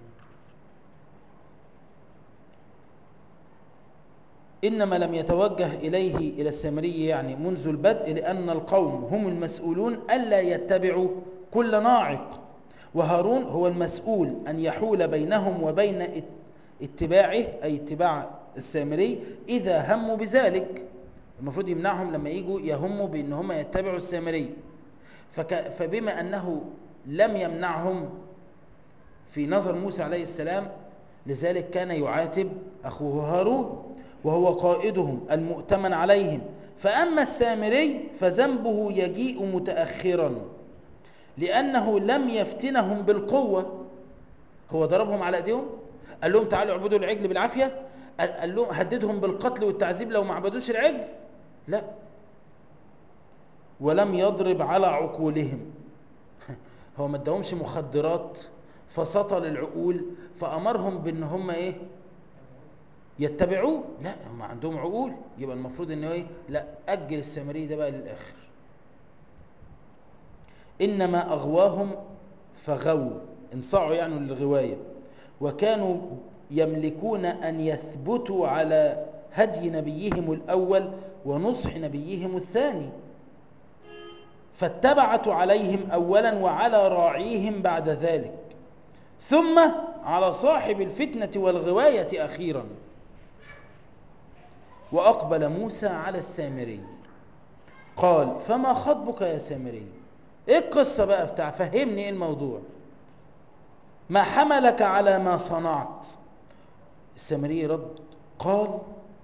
إنما لم يتوجه إليه إلى السامري يعني منذ البدء لأن القوم هم المسؤولون ألا يتبعوا كل ناعق وهارون هو المسؤول أن يحول بينهم وبين اتباعه أي اتباع السامري إذا هموا بذلك المفروض يمنعهم لما يجوا يهموا بأن هم يتبعوا السامري فك فبما أنه لم يمنعهم في نظر موسى عليه السلام لذلك كان يعاتب أخوه هارون وهو قائدهم المؤتمن عليهم فأما السامري فذنبه يجيء متأخرا لأنه لم يفتنهم بالقوة هو ضربهم على ايديهم قال لهم تعالوا اعبدوا العجل بالعافية قال لهم هددهم بالقتل والتعذيب لو ما عبدوش العجل لا ولم يضرب على عقولهم هو ما اداهمش مخدرات فسطل العقول فأمرهم بأن هم ايه يتبعوه لا هم عندهم عقول يبقى المفروض انه ايه لا اجل السامري ده بقى للاخر انما اغواهم فغوا انصاعوا يعني للغوايه وكانوا يملكون ان يثبتوا على هدي نبيهم الاول ونصح نبيهم الثاني فاتبعت عليهم اولا وعلى راعيهم بعد ذلك ثم على صاحب الفتنه والغوايه اخيرا واقبل موسى على السامري قال فما خطبك يا سامري ايه القصه بقى بتاع فهمني ايه الموضوع ما حملك على ما صنعت السامري رد قال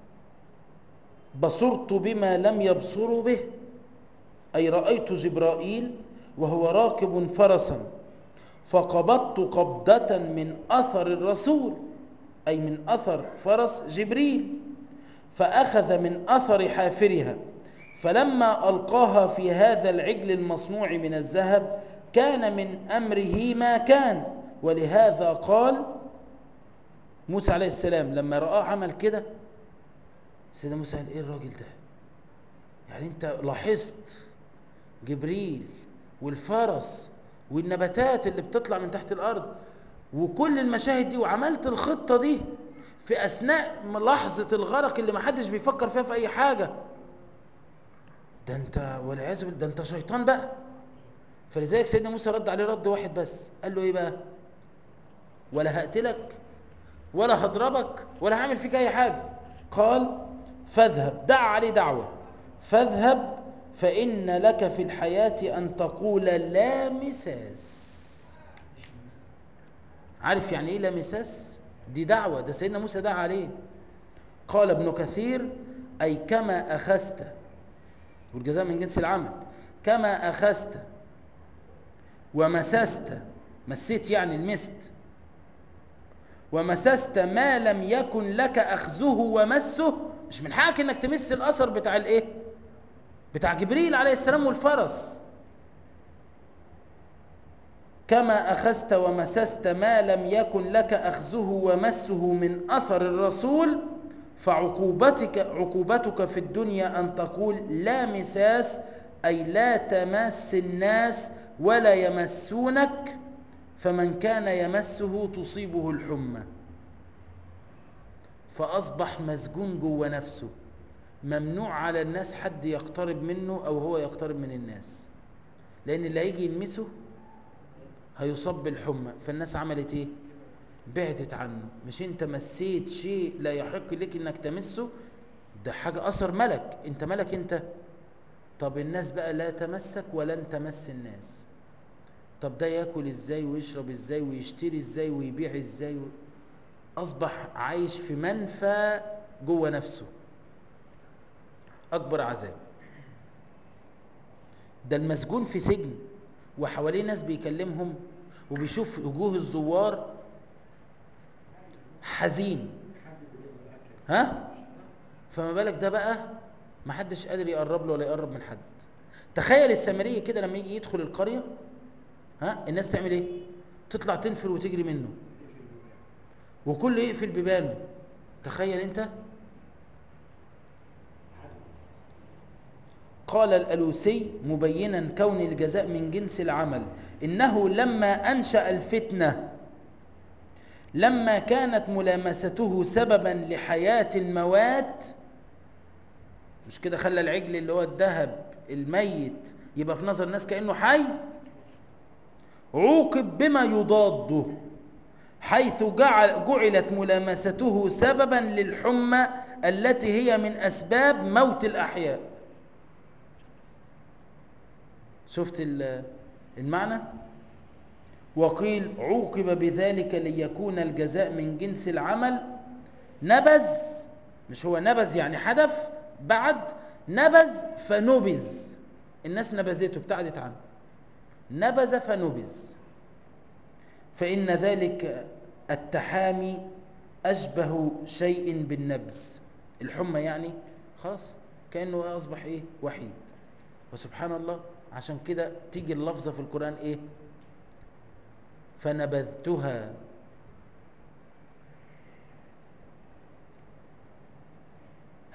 بصرت بما لم يبصروا به أي رأيت جبرائيل وهو راكب فرسا فقبضت قبضة من أثر الرسول أي من أثر فرس جبريل فأخذ من أثر حافرها فلما ألقاها في هذا العجل المصنوع من الذهب كان من أمره ما كان ولهذا قال موسى عليه السلام لما رآه عمل كده سيدنا موسى قال ايه الراجل ده يعني انت لاحظت جبريل والفرس والنباتات اللي بتطلع من تحت الارض وكل المشاهد دي وعملت الخطه دي في اثناء لحظه الغرق اللي محدش بيفكر فيها في اي حاجه ده انت والعياذ بالله ده انت شيطان بقى فلذلك سيدنا موسى رد عليه رد واحد بس قال له ايه بقى ولا هقتلك ولا هضربك ولا هعمل فيك اي حاجه قال فاذهب دع عليه دعوه فاذهب فإن لك في الحياة أن تقول لا مساس عارف يعني إيه لا مساس دي دعوة ده سيدنا موسى دعا عليه قال ابن كثير أي كما أخذت والجزاء من جنس العمل كما أخذت ومسست مسيت يعني المست ومسست ما لم يكن لك أخذه ومسه مش من حقك انك تمس الأثر بتاع الايه بتاع جبريل عليه السلام والفرس كما أخذت ومسست ما لم يكن لك أخذه ومسه من أثر الرسول فعقوبتك عقوبتك في الدنيا أن تقول لا مساس أي لا تمس الناس ولا يمسونك فمن كان يمسه تصيبه الحمى فأصبح مسجون جوه نفسه ممنوع على الناس حد يقترب منه او هو يقترب من الناس لان اللي هيجي يلمسه هيصاب بالحمى فالناس عملت ايه بعدت عنه مش انت مسيت شيء لا يحق لك انك تمسه ده حاجة اثر ملك انت ملك انت طب الناس بقى لا تمسك ولن تمس الناس طب ده ياكل ازاي ويشرب ازاي ويشتري ازاي ويبيع ازاي و... اصبح عايش في منفى جوه نفسه اكبر عذاب ده المسجون في سجن وحواليه ناس بيكلمهم وبيشوف وجوه الزوار حزين ها فما بالك ده بقى ما حدش قادر يقرب له ولا يقرب من حد تخيل السامري كده لما يجي يدخل القريه ها الناس تعمل ايه تطلع تنفر وتجري منه وكل يقفل بيبانه تخيل انت قال الألوسي مبينا كون الجزاء من جنس العمل إنه لما أنشأ الفتنة لما كانت ملامسته سببا لحياة الموات مش كده خلى العجل اللي هو الذهب الميت يبقى في نظر الناس كأنه حي عوقب بما يضاده حيث جعل جعلت ملامسته سببا للحمى التي هي من أسباب موت الأحياء شفت المعنى وقيل عوقب بذلك ليكون الجزاء من جنس العمل نبذ مش هو نبذ يعني حدث بعد نبذ فنبذ الناس نبذته ابتعدت عنه نبذ فنبذ فإن ذلك التحامي أشبه شيء بالنبذ الحمى يعني خلاص كأنه أصبح إيه وحيد وسبحان الله عشان كده تيجي اللفظة في القرآن ايه فنبذتها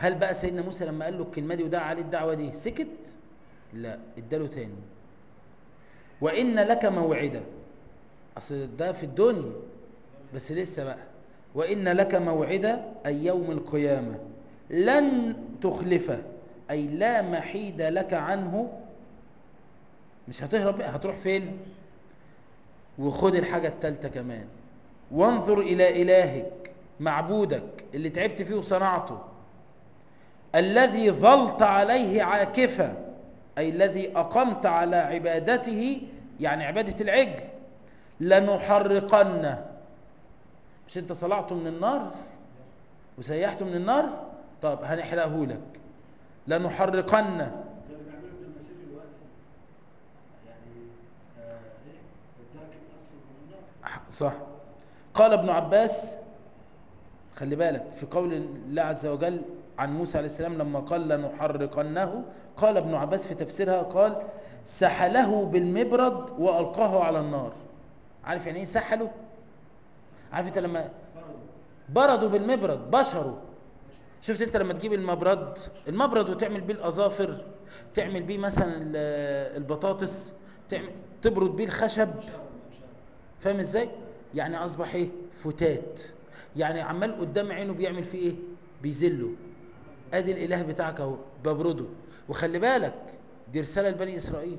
هل بقى سيدنا موسى لما قال له الكلمة دي ودعا عليه الدعوة دي سكت لا اداله تاني وإن لك موعدة أصل ده في الدنيا بس لسه بقى وإن لك موعدة أي يوم القيامة لن تخلفه أي لا محيد لك عنه مش هتهرب بقى هتروح فين وخد الحاجة التالتة كمان وانظر إلى إلهك معبودك اللي تعبت فيه وصنعته الذي ظلت عليه عاكفا أي الذي أقمت على عبادته يعني عبادة العجل لنحرقنه مش انت صلعته من النار وسيحته من النار طب هنحرقه لك لنحرقنه زي اللي بيعملوا التماثيل دلوقتي يعني آه ايه الدرك الاسفل من النار صح قال ابن عباس خلي بالك في قول الله عز وجل عن موسى عليه السلام لما قال لنحرقنه قال ابن عباس في تفسيرها قال سحله بالمبرد وألقاه على النار عارف يعني ايه سحله عارف انت لما بردوا بالمبرد بشروا شفت انت لما تجيب المبرد المبرد وتعمل بيه الاظافر تعمل بيه مثلا ال- البطاطس تعمل تبرد بيه الخشب فاهم ازاي يعني اصبح ايه فتات يعني عمال قدام عينه بيعمل فيه ايه بيذله ادي الاله بتاعك اهو ببرده وخلي بالك دي رساله لبني اسرائيل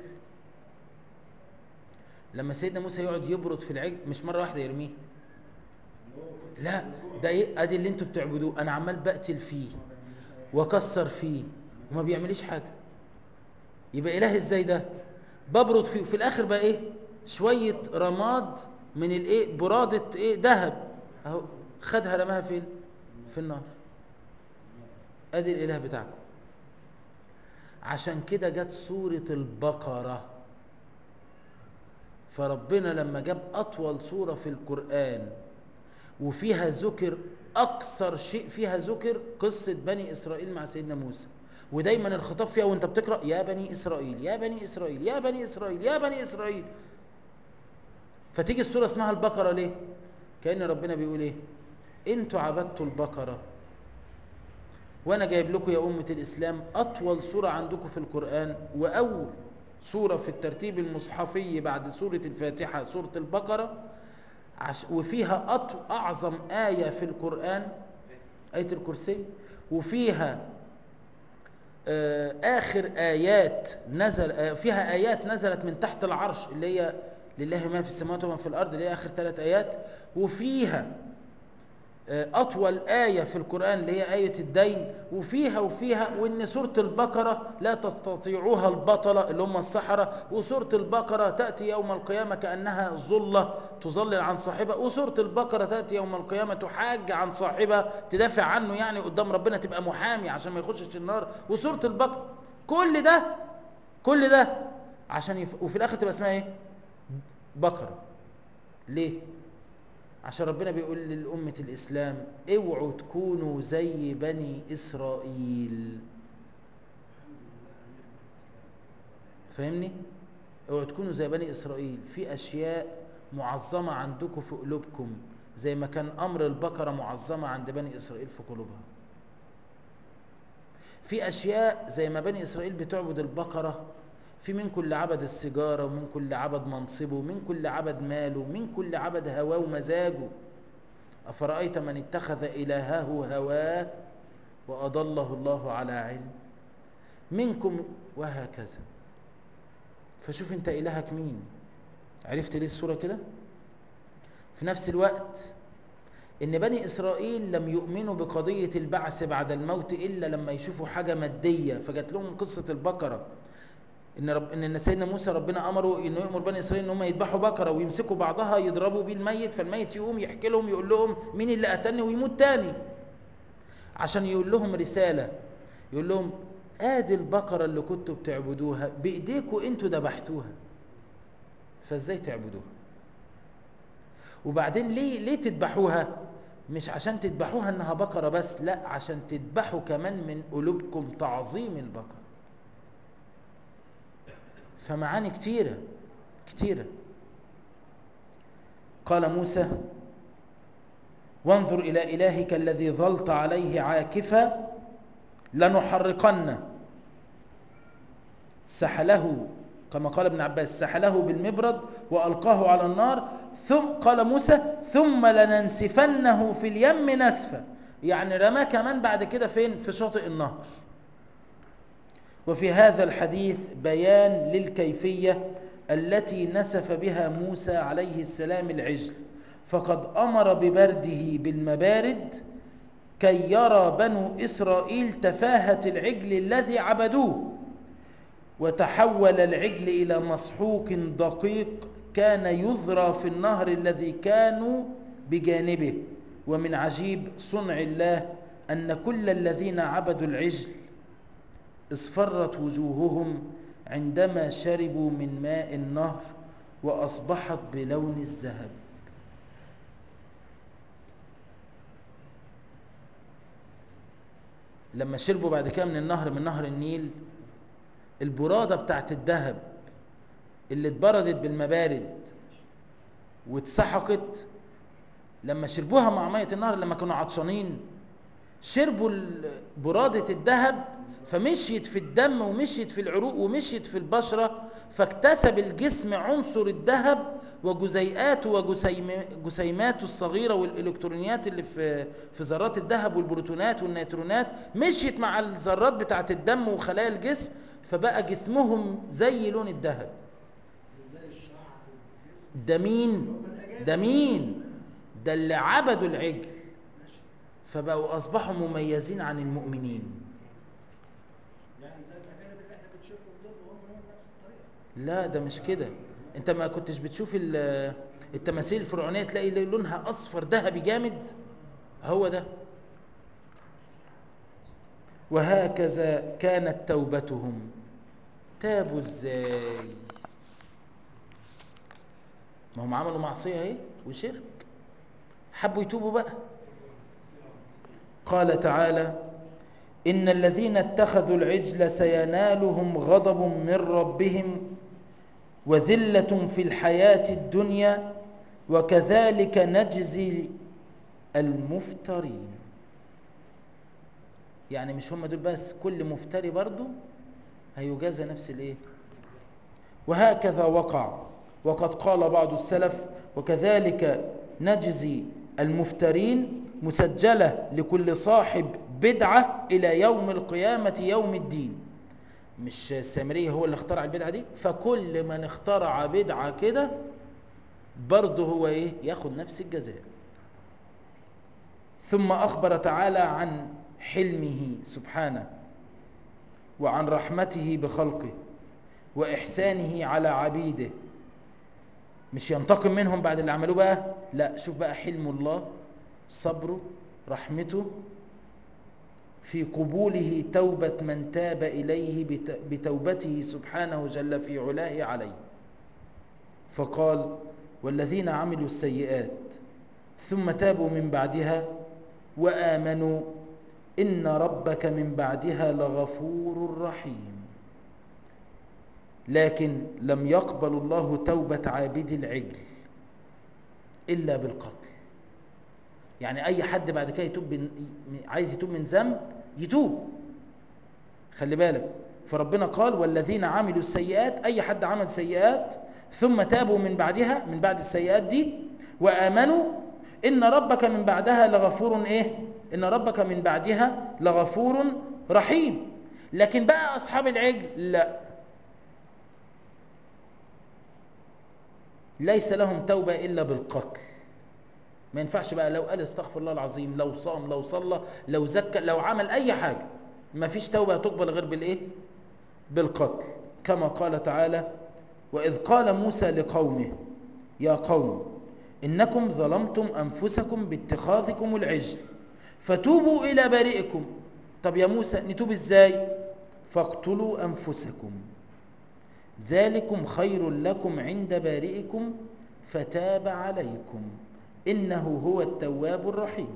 لما سيدنا موسى يقعد يبرد في العجل مش مره واحده يرميه لا ده ايه ادي اللي انتوا بتعبدوه انا عمال بقتل فيه واكسر فيه وما بيعمليش حاجه يبقى اله ازاي ده ببرد فيه وفي الاخر بقى ايه شويه رماد من الايه براده ايه ذهب اهو خدها رماها فين في النار ادي الاله بتاعكم عشان كده جت سوره البقره فربنا لما جاب اطول سوره في القران وفيها ذكر اكثر شيء فيها ذكر قصه بني اسرائيل مع سيدنا موسى ودايما الخطاب فيها وانت بتقرا يا بني اسرائيل يا بني اسرائيل يا بني اسرائيل يا بني اسرائيل فتيجي السوره اسمها البقره ليه كان ربنا بيقول ايه انتوا عبدتوا البقره وانا جايب لكم يا امه الاسلام اطول سوره عندكم في القران واول سوره في الترتيب المصحفي بعد سوره الفاتحه سوره البقره عش وفيها أط... اعظم ايه في القران ايه الكرسي وفيها آه اخر ايات نزل آه فيها ايات نزلت من تحت العرش اللي هي لله ما في السماوات وما في الارض اللي هي اخر ثلاث ايات وفيها أطول آية في القرآن اللي هي آية الدين وفيها وفيها وإن سورة البقرة لا تستطيعوها البطلة اللي هم السحرة وسورة البقرة تأتي يوم القيامة كأنها ظلة تظلل عن صاحبها وسورة البقرة تأتي يوم القيامة تحاج عن صاحبها تدافع عنه يعني قدام ربنا تبقى محامي عشان ما يخشش النار وسورة البقرة كل ده كل ده عشان يف... وفي الآخر تبقى اسمها إيه؟ بقرة ليه؟ عشان ربنا بيقول للأمة الإسلام اوعوا تكونوا زي بني إسرائيل فاهمني؟ اوعوا تكونوا زي بني إسرائيل في أشياء معظمة عندكم في قلوبكم زي ما كان أمر البقرة معظمة عند بني إسرائيل في قلوبها في أشياء زي ما بني إسرائيل بتعبد البقرة في من كل عبد السيجارة ومن كل عبد منصبه ومن كل عبد ماله ومن كل عبد هواه ومزاجه أفرأيت من اتخذ إلهه هواه وأضله الله على علم منكم وهكذا فشوف انت إلهك مين عرفت ليه الصورة كده في نفس الوقت ان بني اسرائيل لم يؤمنوا بقضية البعث بعد الموت الا لما يشوفوا حاجة مادية فجات لهم قصة البقرة ان رب ان سيدنا موسى ربنا امره انه يامر بني اسرائيل ان هم يذبحوا بقره ويمسكوا بعضها يضربوا بيه الميت فالميت يقوم يحكي لهم يقول لهم مين اللي قتلني ويموت تاني عشان يقول لهم رساله يقول لهم ادي البقره اللي كنتوا بتعبدوها بايديكم انتوا ذبحتوها فازاي تعبدوها وبعدين ليه ليه تذبحوها مش عشان تذبحوها انها بقره بس لا عشان تذبحوا كمان من قلوبكم تعظيم البقره فمعاني كتيرة كتيرة قال موسى وانظر إلى إلهك الذي ظلت عليه عاكفا لنحرقن سحله كما قال ابن عباس سحله بالمبرد وألقاه على النار ثم قال موسى ثم لننسفنه في اليم نسفا يعني رماه كمان بعد كده فين في شاطئ النهر وفي هذا الحديث بيان للكيفية التي نسف بها موسى عليه السلام العجل فقد أمر ببرده بالمبارد كي يرى بنو إسرائيل تفاهة العجل الذي عبدوه وتحول العجل إلى مسحوق دقيق كان يذرى في النهر الذي كانوا بجانبه ومن عجيب صنع الله أن كل الذين عبدوا العجل اصفرت وجوههم عندما شربوا من ماء النهر وأصبحت بلون الذهب لما شربوا بعد كده من النهر من نهر النيل البرادة بتاعت الذهب اللي اتبردت بالمبارد واتسحقت لما شربوها مع مية النهر لما كانوا عطشانين شربوا برادة الذهب فمشيت في الدم ومشيت في العروق ومشيت في البشرة فاكتسب الجسم عنصر الذهب وجزيئاته وجسيماته الصغيرة والإلكترونيات اللي في في ذرات الذهب والبروتونات والنيترونات مشيت مع الذرات بتاعة الدم وخلايا الجسم فبقى جسمهم زي لون الذهب زي الشعر والجسم ده مين ده مين ده اللي عبدوا العجل ماشي فبقوا أصبحوا مميزين عن المؤمنين يعني زي الاجانب اللي احنا بنشوفهم دول وهم هم نفس الطريقه لا ده مش كده انت ما كنتش بتشوف ال- التماثيل الفرعونية تلاقي لونها أصفر ذهبي جامد هو ده وهكذا كانت توبتهم تابوا ازاي ما هم عملوا معصية اهي وشرك حبوا يتوبوا بقى قال تعالى إن الذين اتخذوا العجل سينالهم غضب من ربهم وذلة في الحياة الدنيا وكذلك نجزي المفترين يعني مش هم دول بس كل مفتري برضو هيجازى نفس الايه وهكذا وقع وقد قال بعض السلف وكذلك نجزي المفترين مسجلة لكل صاحب بدعة إلى يوم القيامة يوم الدين مش السامرية هو اللي اخترع البدعة دي فكل من اخترع بدعة كده برضه هو ايه ياخد نفس الجزاء ثم أخبر تعالى عن حلمه سبحانه وعن رحمته بخلقه وإحسانه على عبيده مش ينتقم منهم بعد اللي عملوه بقى لا شوف بقى حلم الله صبره رحمته في قبوله توبة من تاب إليه بت- بتوبته سبحانه جل في علاه عليه فقال والذين عملوا السيئات ثم تابوا من بعدها وآمنوا إن ربك من بعدها لغفور رحيم لكن لم يقبل الله توبة عابد العجل إلا بالقتل يعني أي حد بعد كده يتوب من عايز يتوب من ذنب يتوب خلي بالك فربنا قال والذين عملوا السيئات أي حد عمل سيئات ثم تابوا من بعدها من بعد السيئات دي وآمنوا إن ربك من بعدها لغفور إيه إن ربك من بعدها لغفور رحيم لكن بقى أصحاب العجل لا ليس لهم توبة إلا بالقتل ما ينفعش بقى لو قال استغفر الله العظيم لو صام لو صلى لو زكى لو عمل أي حاجة ما فيش توبة تقبل غير بالإيه بالقتل كما قال تعالى وإذ قال موسى لقومه يا قوم إنكم ظلمتم أنفسكم باتخاذكم العجل فتوبوا إلى بارئكم طب يا موسى نتوب إزاي فاقتلوا أنفسكم ذلكم خير لكم عند بارئكم فتاب عليكم إنه هو التواب الرحيم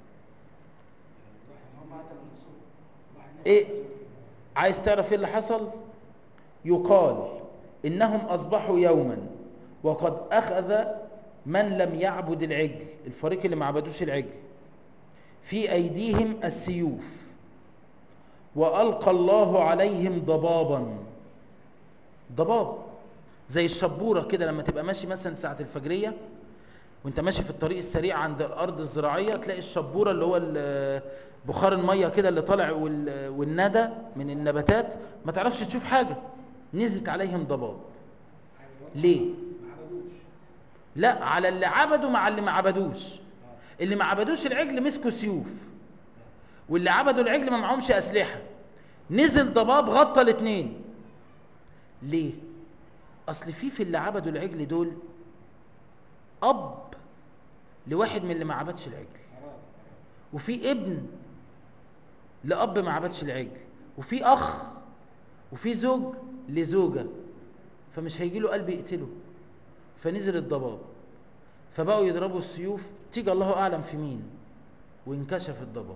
هم قتلوا نفسهم واحد إيه عايز تعرف إيه اللي حصل يقال إنهم أصبحوا يوما وقد أخذ من لم يعبد العجل الفريق اللي ما عبدوش العجل في أيديهم السيوف وألقى الله عليهم ضبابا ضباب زي الشبورة كده لما تبقى ماشي مثلا ساعة الفجرية وانت ماشي في الطريق السريع عند الأرض الزراعية تلاقي الشبورة اللي هو ال- بخار المية كده اللي طالع وال- والندى من النباتات ما تعرفش تشوف حاجة نزلت عليهم ضباب ليه؟ ما عبدوش لا على اللي عبدوا مع اللي ما عبدوش اللي ما عبدوش العجل مسكوا سيوف واللي عبدوا العجل ما معهمش اسلحه نزل ضباب غطى الاثنين ليه اصل في في اللي عبدوا العجل دول اب لواحد من اللي ما عبدش العجل حرام وفي ابن لاب ما عبدش العجل وفي اخ وفي زوج لزوجه فمش هيجي له قلب يقتله فنزل الضباب فبقوا يضربوا السيوف تيجي الله اعلم في مين وانكشف الضباب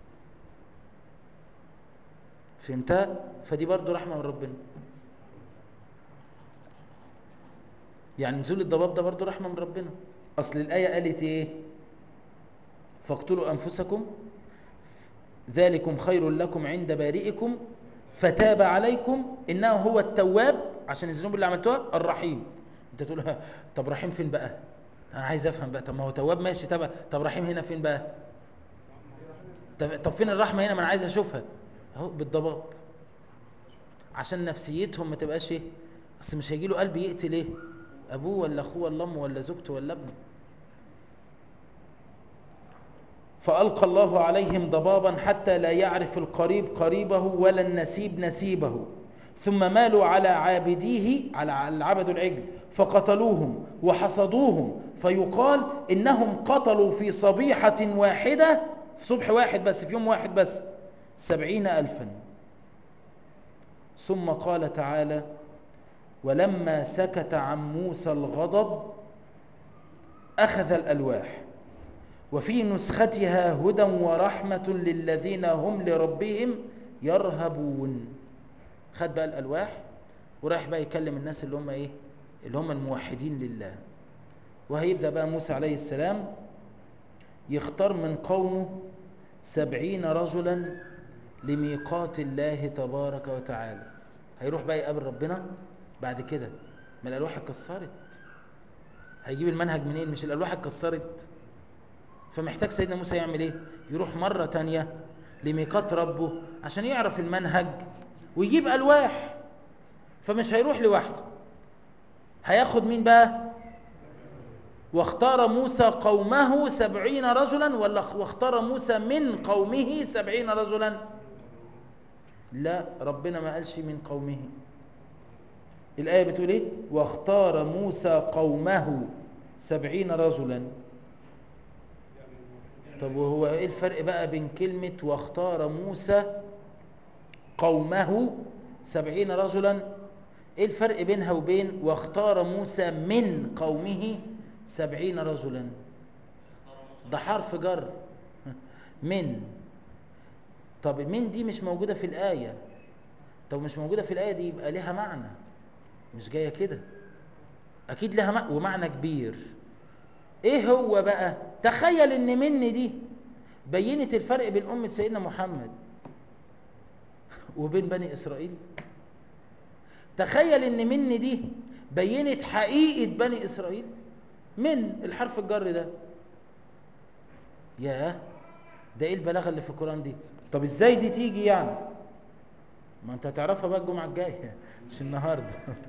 فهمتها فدي برضو رحمه من ربنا يعني نزول الضباب ده برضو رحمه من ربنا اصل الايه قالت ايه فاقتلوا انفسكم ذلكم خير لكم عند بارئكم فتاب عليكم انه هو التواب عشان الذنوب اللي عملتوها الرحيم انت تقول ها، طب رحيم فين بقى انا عايز افهم بقى طب ما هو تواب ماشي طب طب رحيم هنا فين بقى طب, طب فين الرحمه هنا ما انا عايز اشوفها اهو بالضباب عشان نفسيتهم ما تبقاش ايه اصل مش هيجي له قلب يقتل ايه ابوه ولا اخوه ولا امه ولا زوجته ولا ابنه فألقى الله عليهم ضبابا حتى لا يعرف القريب قريبه ولا النسيب نسيبه ثم مالوا على عابديه على العبد العجل فقتلوهم وحصدوهم فيقال إنهم قتلوا في صبيحة واحدة في صبح واحد بس في يوم واحد بس سبعين ألفا ثم قال تعالى ولما سكت عن موسى الغضب أخذ الألواح وفي نسختها هدى ورحمة للذين هم لربهم يرهبون خد بقى الألواح ورايح بقى يكلم الناس اللي هم ايه اللي هم الموحدين لله وهيبدأ بقى موسى عليه السلام يختار من قومه سبعين رجلا لميقات الله تبارك وتعالى هيروح بقى يقابل ربنا بعد كده ما الألواح اتكسرت هيجيب المنهج منين مش الألواح اتكسرت فمحتاج سيدنا موسى يعمل ايه يروح مرة تانية لميقات ربه عشان يعرف المنهج ويجيب ألواح فمش هيروح لوحده هياخد مين بقى واختار موسى قومه سبعين رجلا ولا واختار موسى من قومه سبعين رجلا لا ربنا ما قالش من قومه الآية بتقول ايه واختار موسى قومه سبعين رجلا طب وهو ايه الفرق بقى بين كلمة واختار موسى قومه سبعين رجلا ايه الفرق بينها وبين واختار موسى من قومه سبعين رجلا ده حرف جر من طب من دي مش موجودة في الآية طب مش موجودة في الآية دي يبقى لها معنى مش جاية كده أكيد لها معنى ومعنى كبير ايه هو بقى تخيل ان من دي بينت الفرق بين أمة سيدنا محمد وبين بني إسرائيل تخيل ان من دي بينت حقيقة بني إسرائيل من الحرف الجر ده ياه ده ايه البلاغة اللي في القرآن دي طب ازاي دي تيجي يعني ما انت هتعرفها بقى الجمعة الجاية مش النهاردة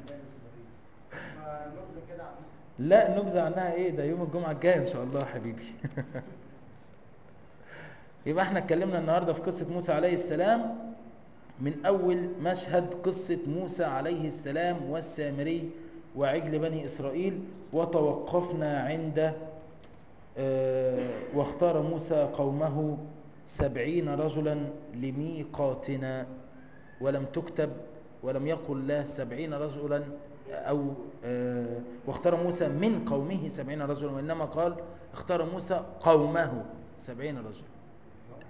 ما نقصد كده عنه لا نبذة عنها ايه ده يوم الجمعة الجاية ان شاء الله يا حبيبي يبقى احنا اتكلمنا النهاردة في قصة موسى عليه السلام من اول مشهد قصة موسى عليه السلام والسامري وعجل بني اسرائيل وتوقفنا عند آه، واختار موسى قومه سبعين رجلا لميقاتنا ولم تكتب ولم يقل الله سبعين رجلا أو آه، واختار موسى من قومه سبعين رجلا وإنما قال اختار موسى قومه سبعين رجلا هم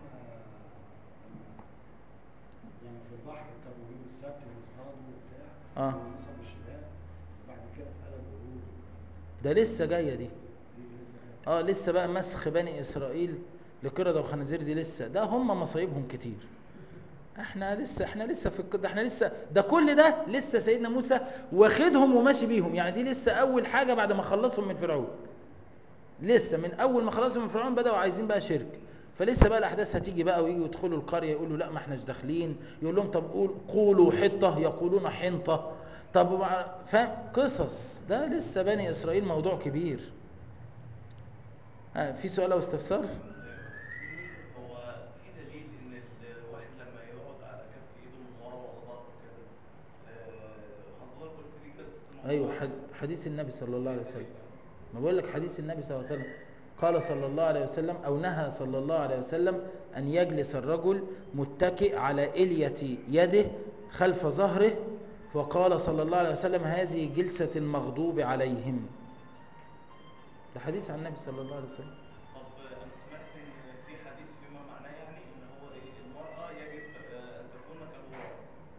يعني في البحر كانوا يوم السبت بيصطادوا وبتاع آه. موسى والشباب وبعد كده اتقلبوا قرود ده لسه جاية دي دي لسه كانت اه لسه بقى مسخ بني إسرائيل لقردة وخنازير دي لسه ده هم مصايبهم كتير احنا لسه احنا لسه في القد احنا لسه ده كل ده لسه سيدنا موسى واخدهم وماشي بيهم يعني دي لسه اول حاجه بعد ما خلصهم من فرعون لسه من اول ما خلصهم من فرعون بداوا عايزين بقى شرك فلسه بقى الاحداث هتيجي بقى ويجوا يدخلوا القريه يقولوا لا ما احناش داخلين يقول لهم طب قول قولوا حطه يقولون حنطه طب وبع- فاهم قصص ده لسه بني اسرائيل موضوع كبير آه في سؤال او استفسار هو في دليل ان الواحد لما يقعد على كف ايده من ورا ولا ظهره كده آه، حضرتك قلت لي قصه ايوه حد- حديث النبي صلى الله عليه وسلم ما بقول لك حديث النبي صلى الله عليه وسلم قال صلى الله عليه وسلم او نهى صلى الله عليه وسلم ان يجلس الرجل متكئ على اليه يده خلف ظهره وقال صلى الله عليه وسلم هذه جلسه المغضوب عليهم ده حديث عن النبي صلى الله عليه وسلم طب انا سمعت ان في حديث فيما معناه يعني ان هو إيه، المراه يجب آه، ان تكون كالغراب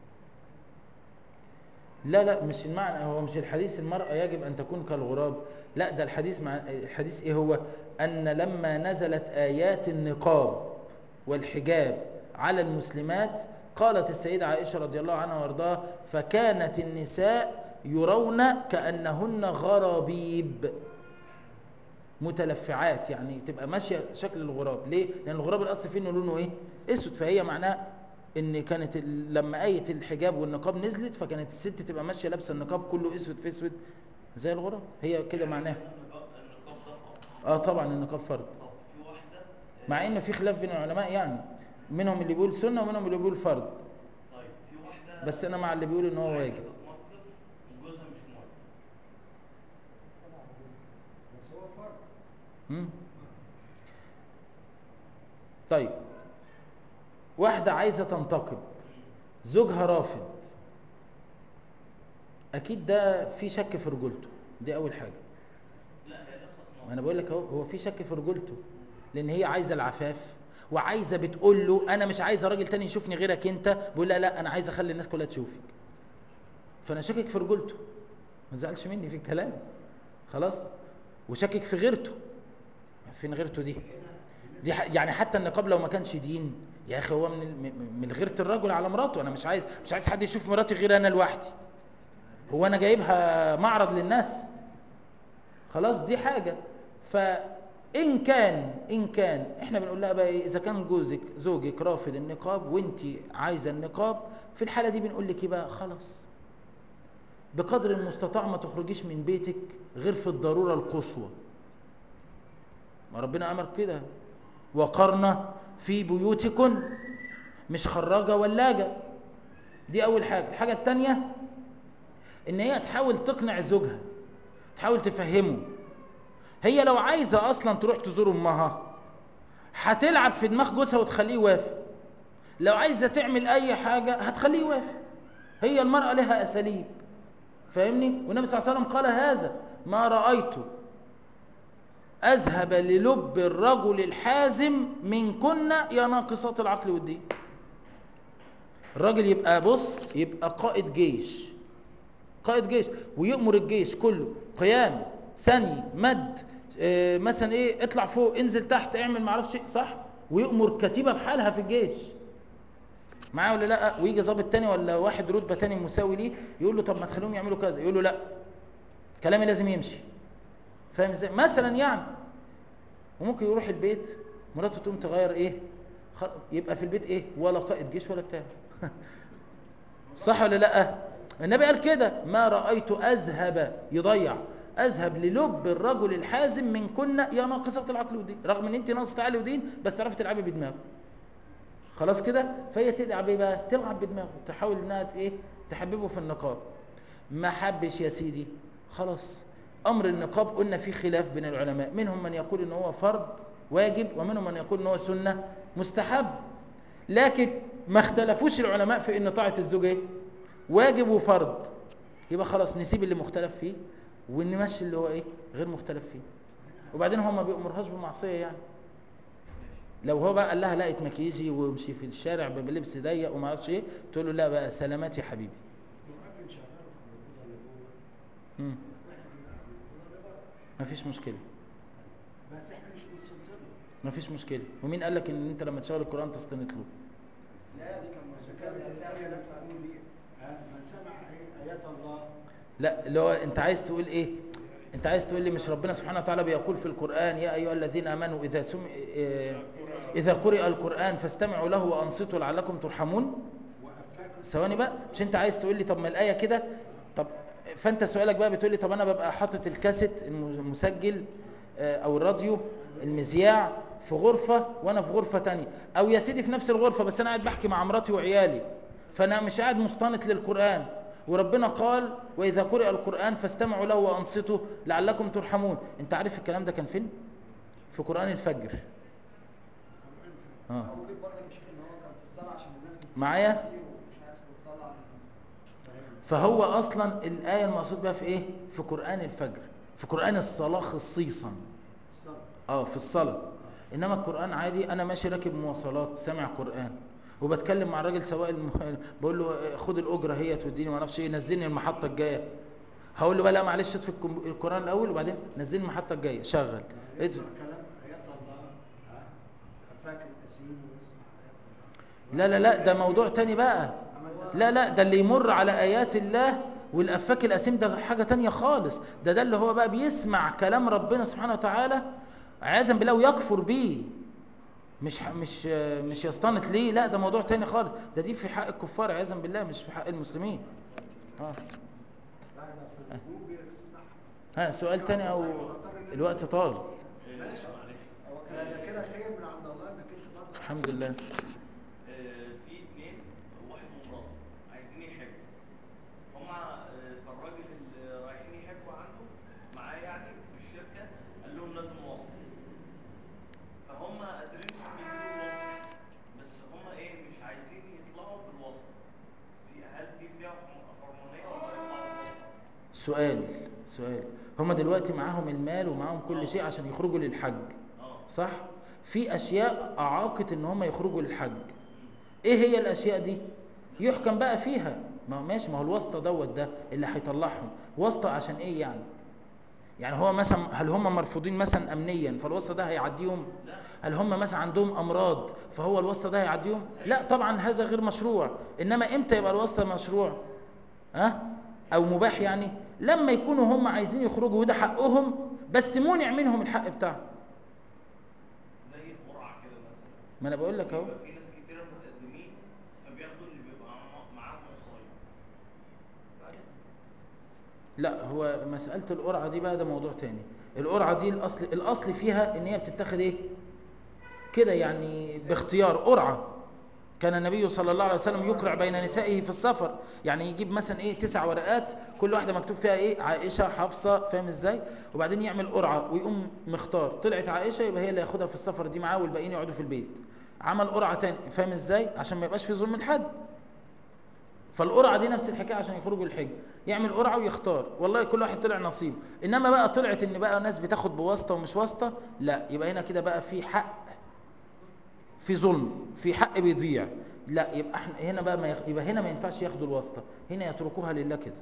لا لا مش المعنى هو مش الحديث المرأة يجب أن تكون كالغراب لا ده الحديث مع الحديث إيه هو أن لما نزلت آيات النقاب والحجاب على المسلمات قالت السيدة عائشة رضي الله عنها وارضاها فكانت النساء يرون كأنهن غرابيب متلفعات يعني تبقى ماشيه شكل الغراب ليه لان الغراب الاصل فيه انه لونه ايه اسود فهي معناه ان كانت ال- لما ايه الحجاب والنقاب نزلت فكانت الست تبقى ماشيه لابسه النقاب كله اسود في اسود زي الغراب هي كده معناها النقاب النقاب ده فرض. اه طبعا النقاب فرض طب في واحده آه، مع ان في خلاف بين العلماء يعني منهم اللي بيقول سنه ومنهم اللي بيقول فرض طيب في واحده بس انا مع اللي بيقول ان هو عايزة واجب تتنقب وجوزها مش موافق سبعة جزء. بس هو فرق مم. طيب واحدة عايزة تنتقب زوجها رافض أكيد ده في شك في رجولته دي أول حاجة لا هي لابسه ما خمار أنا بقول لك أهو هو في شك في رجولته لأن هي عايزة العفاف وعايزة بتقول له أنا مش عايزة راجل تاني يشوفني غيرك أنت بيقول لها لا أنا عايزة أخلي الناس كلها تشوفك فأنا شاكك في رجولته ما تزعلش مني في الكلام خلاص وشاكك في غيرته فين غيرته دي دي ح- يعني حتى النقاب لو ما كانش دين يا اخي هو من ال- م- من غيره الرجل على مراته انا مش عايز مش عايز حد يشوف مراتي غير انا لوحدي هو انا جايبها معرض للناس خلاص دي حاجه فان كان ان كان احنا بنقول لها بقى ايه اذا كان جوزك زوجك رافض النقاب وانت عايزه النقاب في الحاله دي بنقول لك ايه بقى خلاص بقدر المستطاع ما تخرجيش من بيتك غير في الضروره القصوى ما ربنا امر كده وقرنا في بيوتكن مش خراجه ولاجه دي اول حاجه الحاجه الثانيه ان هي تحاول تقنع زوجها تحاول تفهمه هي لو عايزه اصلا تروح تزور امها هتلعب في دماغ جوزها وتخليه يوافق لو عايزه تعمل اي حاجه هتخليه يوافق هي المراه لها اساليب فاهمني والنبي صلى الله عليه وسلم قال هذا ما رايت أذهب للب الرجل الحازم منكن يا ناقصات العقل والدين الراجل يبقى بص يبقى قائد جيش قائد جيش ويأمر الجيش كله قيام ثاني مد آه مثلا ايه اطلع فوق انزل تحت اعمل معرفش ايه صح ويأمر كتيبة بحالها في الجيش معاه ولا لا ويجي ضابط تاني ولا واحد رتبة تاني مساوي ليه يقول له طب ما تخليهم يعملوا كذا يقول له لا كلامي لازم يمشي فاهم ازاي مثلا يعني وممكن يروح البيت مراته تقوم تغير ايه خ- يبقى في البيت ايه ولا قائد جيش ولا بتاع صح ولا لا النبي قال كده ما رايت اذهب يضيع اذهب للب الرجل الحازم من كنا يا ناقصه العقل والدين رغم ان انت ناقصه عقل ودين بس تعرفي تلعبي بدماغه خلاص كده فهي تلعب ايه بقى تلعب بدماغه تحاول انها ت- ايه تحببه في النقاب ما حبش يا سيدي خلاص امر النقاب قلنا فيه خلاف بين العلماء منهم من يقول ان هو فرض واجب ومنهم من يقول ان هو سنه مستحب لكن ما اختلفوش العلماء في ان طاعه الزوج ايه واجب وفرض يبقى خلاص نسيب اللي مختلف فيه ونمشي اللي هو ايه غير مختلف فيه وبعدين هو ما بيأمرهاش بمعصيه يعني لو هو بقى قال لها لا اتمكيجي وامشي في الشارع بلبس ضيق وما اعرفش ايه تقول له لا بقى سلامات يا حبيبي ممكن شغاله في الوجود اللي جوه مم. واحنا بنبقى في الوجود اللي بره مفيش مشكله بس احنا مش بنصد له مفيش مشكله ومين قال لك ان انت لما تشغل القران تستند له ازاي دي كان لا اللي هو انت عايز تقول ايه انت عايز تقول لي مش ربنا سبحانه وتعالى بيقول في القرآن يا ايها الذين امنوا اذا سم... اه... اذا قرئ القرآن فاستمعوا له وانصتوا لعلكم ترحمون وأفاكم ثواني بقى مش انت عايز تقول لي طب ما الايه كده طب فانت سؤالك بقى بتقول لي طب انا ببقى حاطط الكاسيت المسجل آه، او الراديو المذياع في غرفه وانا في غرفه تانية او يا سيدي في نفس الغرفه بس انا قاعد بحكي مع مراتي وعيالي فانا مش قاعد مستنط للقران وربنا قال واذا قرئ القران فاستمعوا له وانصتوا لعلكم ترحمون انت عارف الكلام ده كان فين في قران الفجر اه ممكن برضه مش ان هو كان في الصلاه عشان الناس بت- معايا ومش عارف تطلع من فهو اصلا الايه المقصود بها في ايه في قران الفجر في قران الصلاه خصيصا الصلاة اه في الصلاه انما القران عادي انا ماشي راكب مواصلات سامع قران وبتكلم مع الراجل سواق الم... بقول له آه، خد الاجره هي توديني ما اعرفش ايه نزلني المحطه الجايه هقول له بقى لا معلش اطفي الكم- القران الاول وبعدين نزلني المحطه الجايه شغل يسمع ادفع. كلام آيات الله ها أفاك الأسيم ويسمع آيات لا الله لا لا ده موضوع تاني بقى لا لا ده اللي يمر على ايات الله والافاك الاسيم ده حاجه تانية خالص ده ده اللي هو بقى بيسمع كلام ربنا سبحانه وتعالى عياذا بالله ويكفر بيه مش ح- مش آه، مش يستنط ليه لا ده موضوع تاني خالص ده دي في حق الكفار عياذا بالله مش في حق المسلمين اه لا ده أصل الأسلوب بيسمع ها سؤال تاني او الوقت طال ماشي هو كان ده كده خير من عند الله انك انت برضه الحمد لله آه، في اتنين واحد ومراته عايزين يحبوا هما آه، فالراجل اللي رايحين يحبوا عنده معاه يعني في الشركة قال لهم لازم واسطة فهم قادرين يجيبوا واسطة بس هما ايه مش عايزين يطلعوا بالواسطة في هل دي فيها حرمانية ولا يطلعوا بالواسطة؟ سؤال سؤال هما دلوقتي معاهم المال ومعاهم كل شيء عشان يخرجوا للحج اه صح في اشياء اعاقت ان هم يخرجوا للحج ايه هي الاشياء دي يحكم بقى فيها ما هو ماشي ما هو الواسطه دوت ده اللي هيطلعهم واسطه عشان ايه يعني يعني هو مثلا هل هم مرفوضين مثلا امنيا فالواسطه ده هيعديهم هل هم مثلا عندهم امراض فهو الواسطه ده هيعديهم لا طبعا هذا غير مشروع انما امتى يبقى الواسطه مشروع ها او مباح يعني لما يكونوا هم عايزين يخرجوا وده حقهم بس منع منهم الحق بتاعهم زي القرعة كده مثلا ما انا بقول لك اهو بيبقى في ناس كتيرة متقدمين فبياخدوا اللي بيبقى مع- معاهم وصاية لا هو مسألة القرعة دي بقى ده موضوع تاني القرعة دي الأصل الأصل فيها إن هي بتتاخد إيه كده يعني باختيار قرعة كان النبي صلى الله عليه وسلم يقرع بين نسائه في السفر يعني يجيب مثلا ايه تسع ورقات كل واحده مكتوب فيها ايه عائشه حفصه فاهم ازاي وبعدين يعمل قرعه ويقوم مختار طلعت عائشه يبقى هي اللي ياخدها في السفر دي معاه والباقيين يقعدوا في البيت عمل قرعه تاني فاهم ازاي عشان ما يبقاش في ظلم لحد فالقرعه دي نفس الحكايه عشان يخرجوا الحج يعمل قرعه ويختار والله كل واحد طلع نصيب انما بقى طلعت ان بقى ناس بتاخد بواسطه ومش واسطه لا يبقى هنا كده بقى في حق في ظلم في حق بيضيع لا يبقى احنا هنا بقى ما يخ... يبقى هنا ما ينفعش ياخدوا الواسطه هنا يتركوها لله كده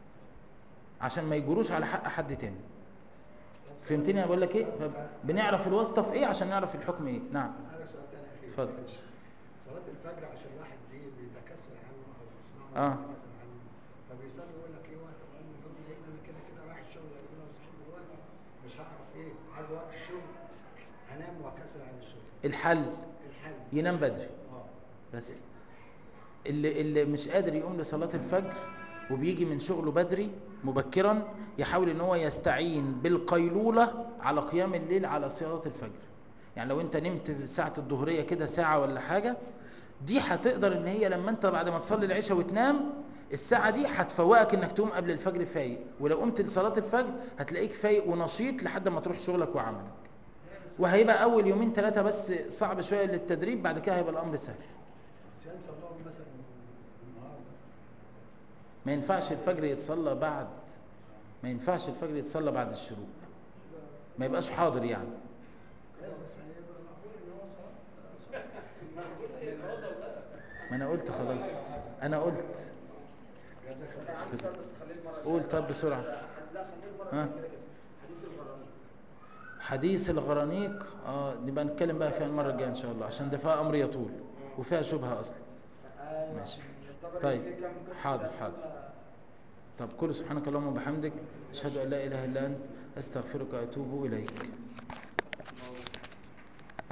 عشان ما يجروش على حق حد تاني فهمتني انا بقول لك ايه بنعرف الواسطه في ايه عشان نعرف الحكم ايه نعم اسالك سؤال تاني اخير اتفضل. معلش. صلاه الفجر عشان واحد دي بيتكاسل عنه او يسمعه آه. بيتكاسل عنه فبيصلي يقول لك ايه وقت قال النوم لان انا كده كده رايح الشغل لان لو صحيت دلوقتي مش هعرف ايه هاجي وقت الشغل هنام واكسل عن الشغل الحل الحل ينام بدري اه بس اللي اللي مش قادر يقوم لصلاة الفجر وبيجي من شغله بدري مبكرا يحاول ان هو يستعين بالقيلولة على قيام الليل على صلاة الفجر يعني لو انت نمت ساعة الظهرية كده ساعة ولا حاجة دي هتقدر ان هي لما انت بعد ما تصلي العشاء وتنام الساعة دي هتفوقك انك تقوم قبل الفجر فايق ولو قمت لصلاة الفجر هتلاقيك فايق ونشيط لحد ما تروح شغلك وعملك وهيبقى اول يومين ثلاثة بس صعب شوية للتدريب بعد كده هيبقى الامر سهل بس ينسى الله مثلا النهار مثلا ما ينفعش الفجر يتصلى بعد ما ينفعش الفجر يتصلى بعد الشروق ما يبقاش حاضر يعني ايوه بس هيبقى مقبول ان هو صلاه ما انا قلت خلاص انا قلت جزاك الله كان عندي سؤال بس خليه المره قول الجاية. طب بسرعة. بس ح- لا خليه المره ها؟ الجاية كده كده حديث الغرانيق حديث الغرانيق اه نبقى نتكلم بقى فيها المره الجايه ان شاء الله عشان ده فيها امر يطول وفيها شبهه اصلا ايوه ماشي. عشان يعتبر طيب. في كام قصة حاضر، كده حاضر. أسئلة طب كل سبحانك اللهم وبحمدك اشهد ان لا اله الا انت استغفرك واتوب اليك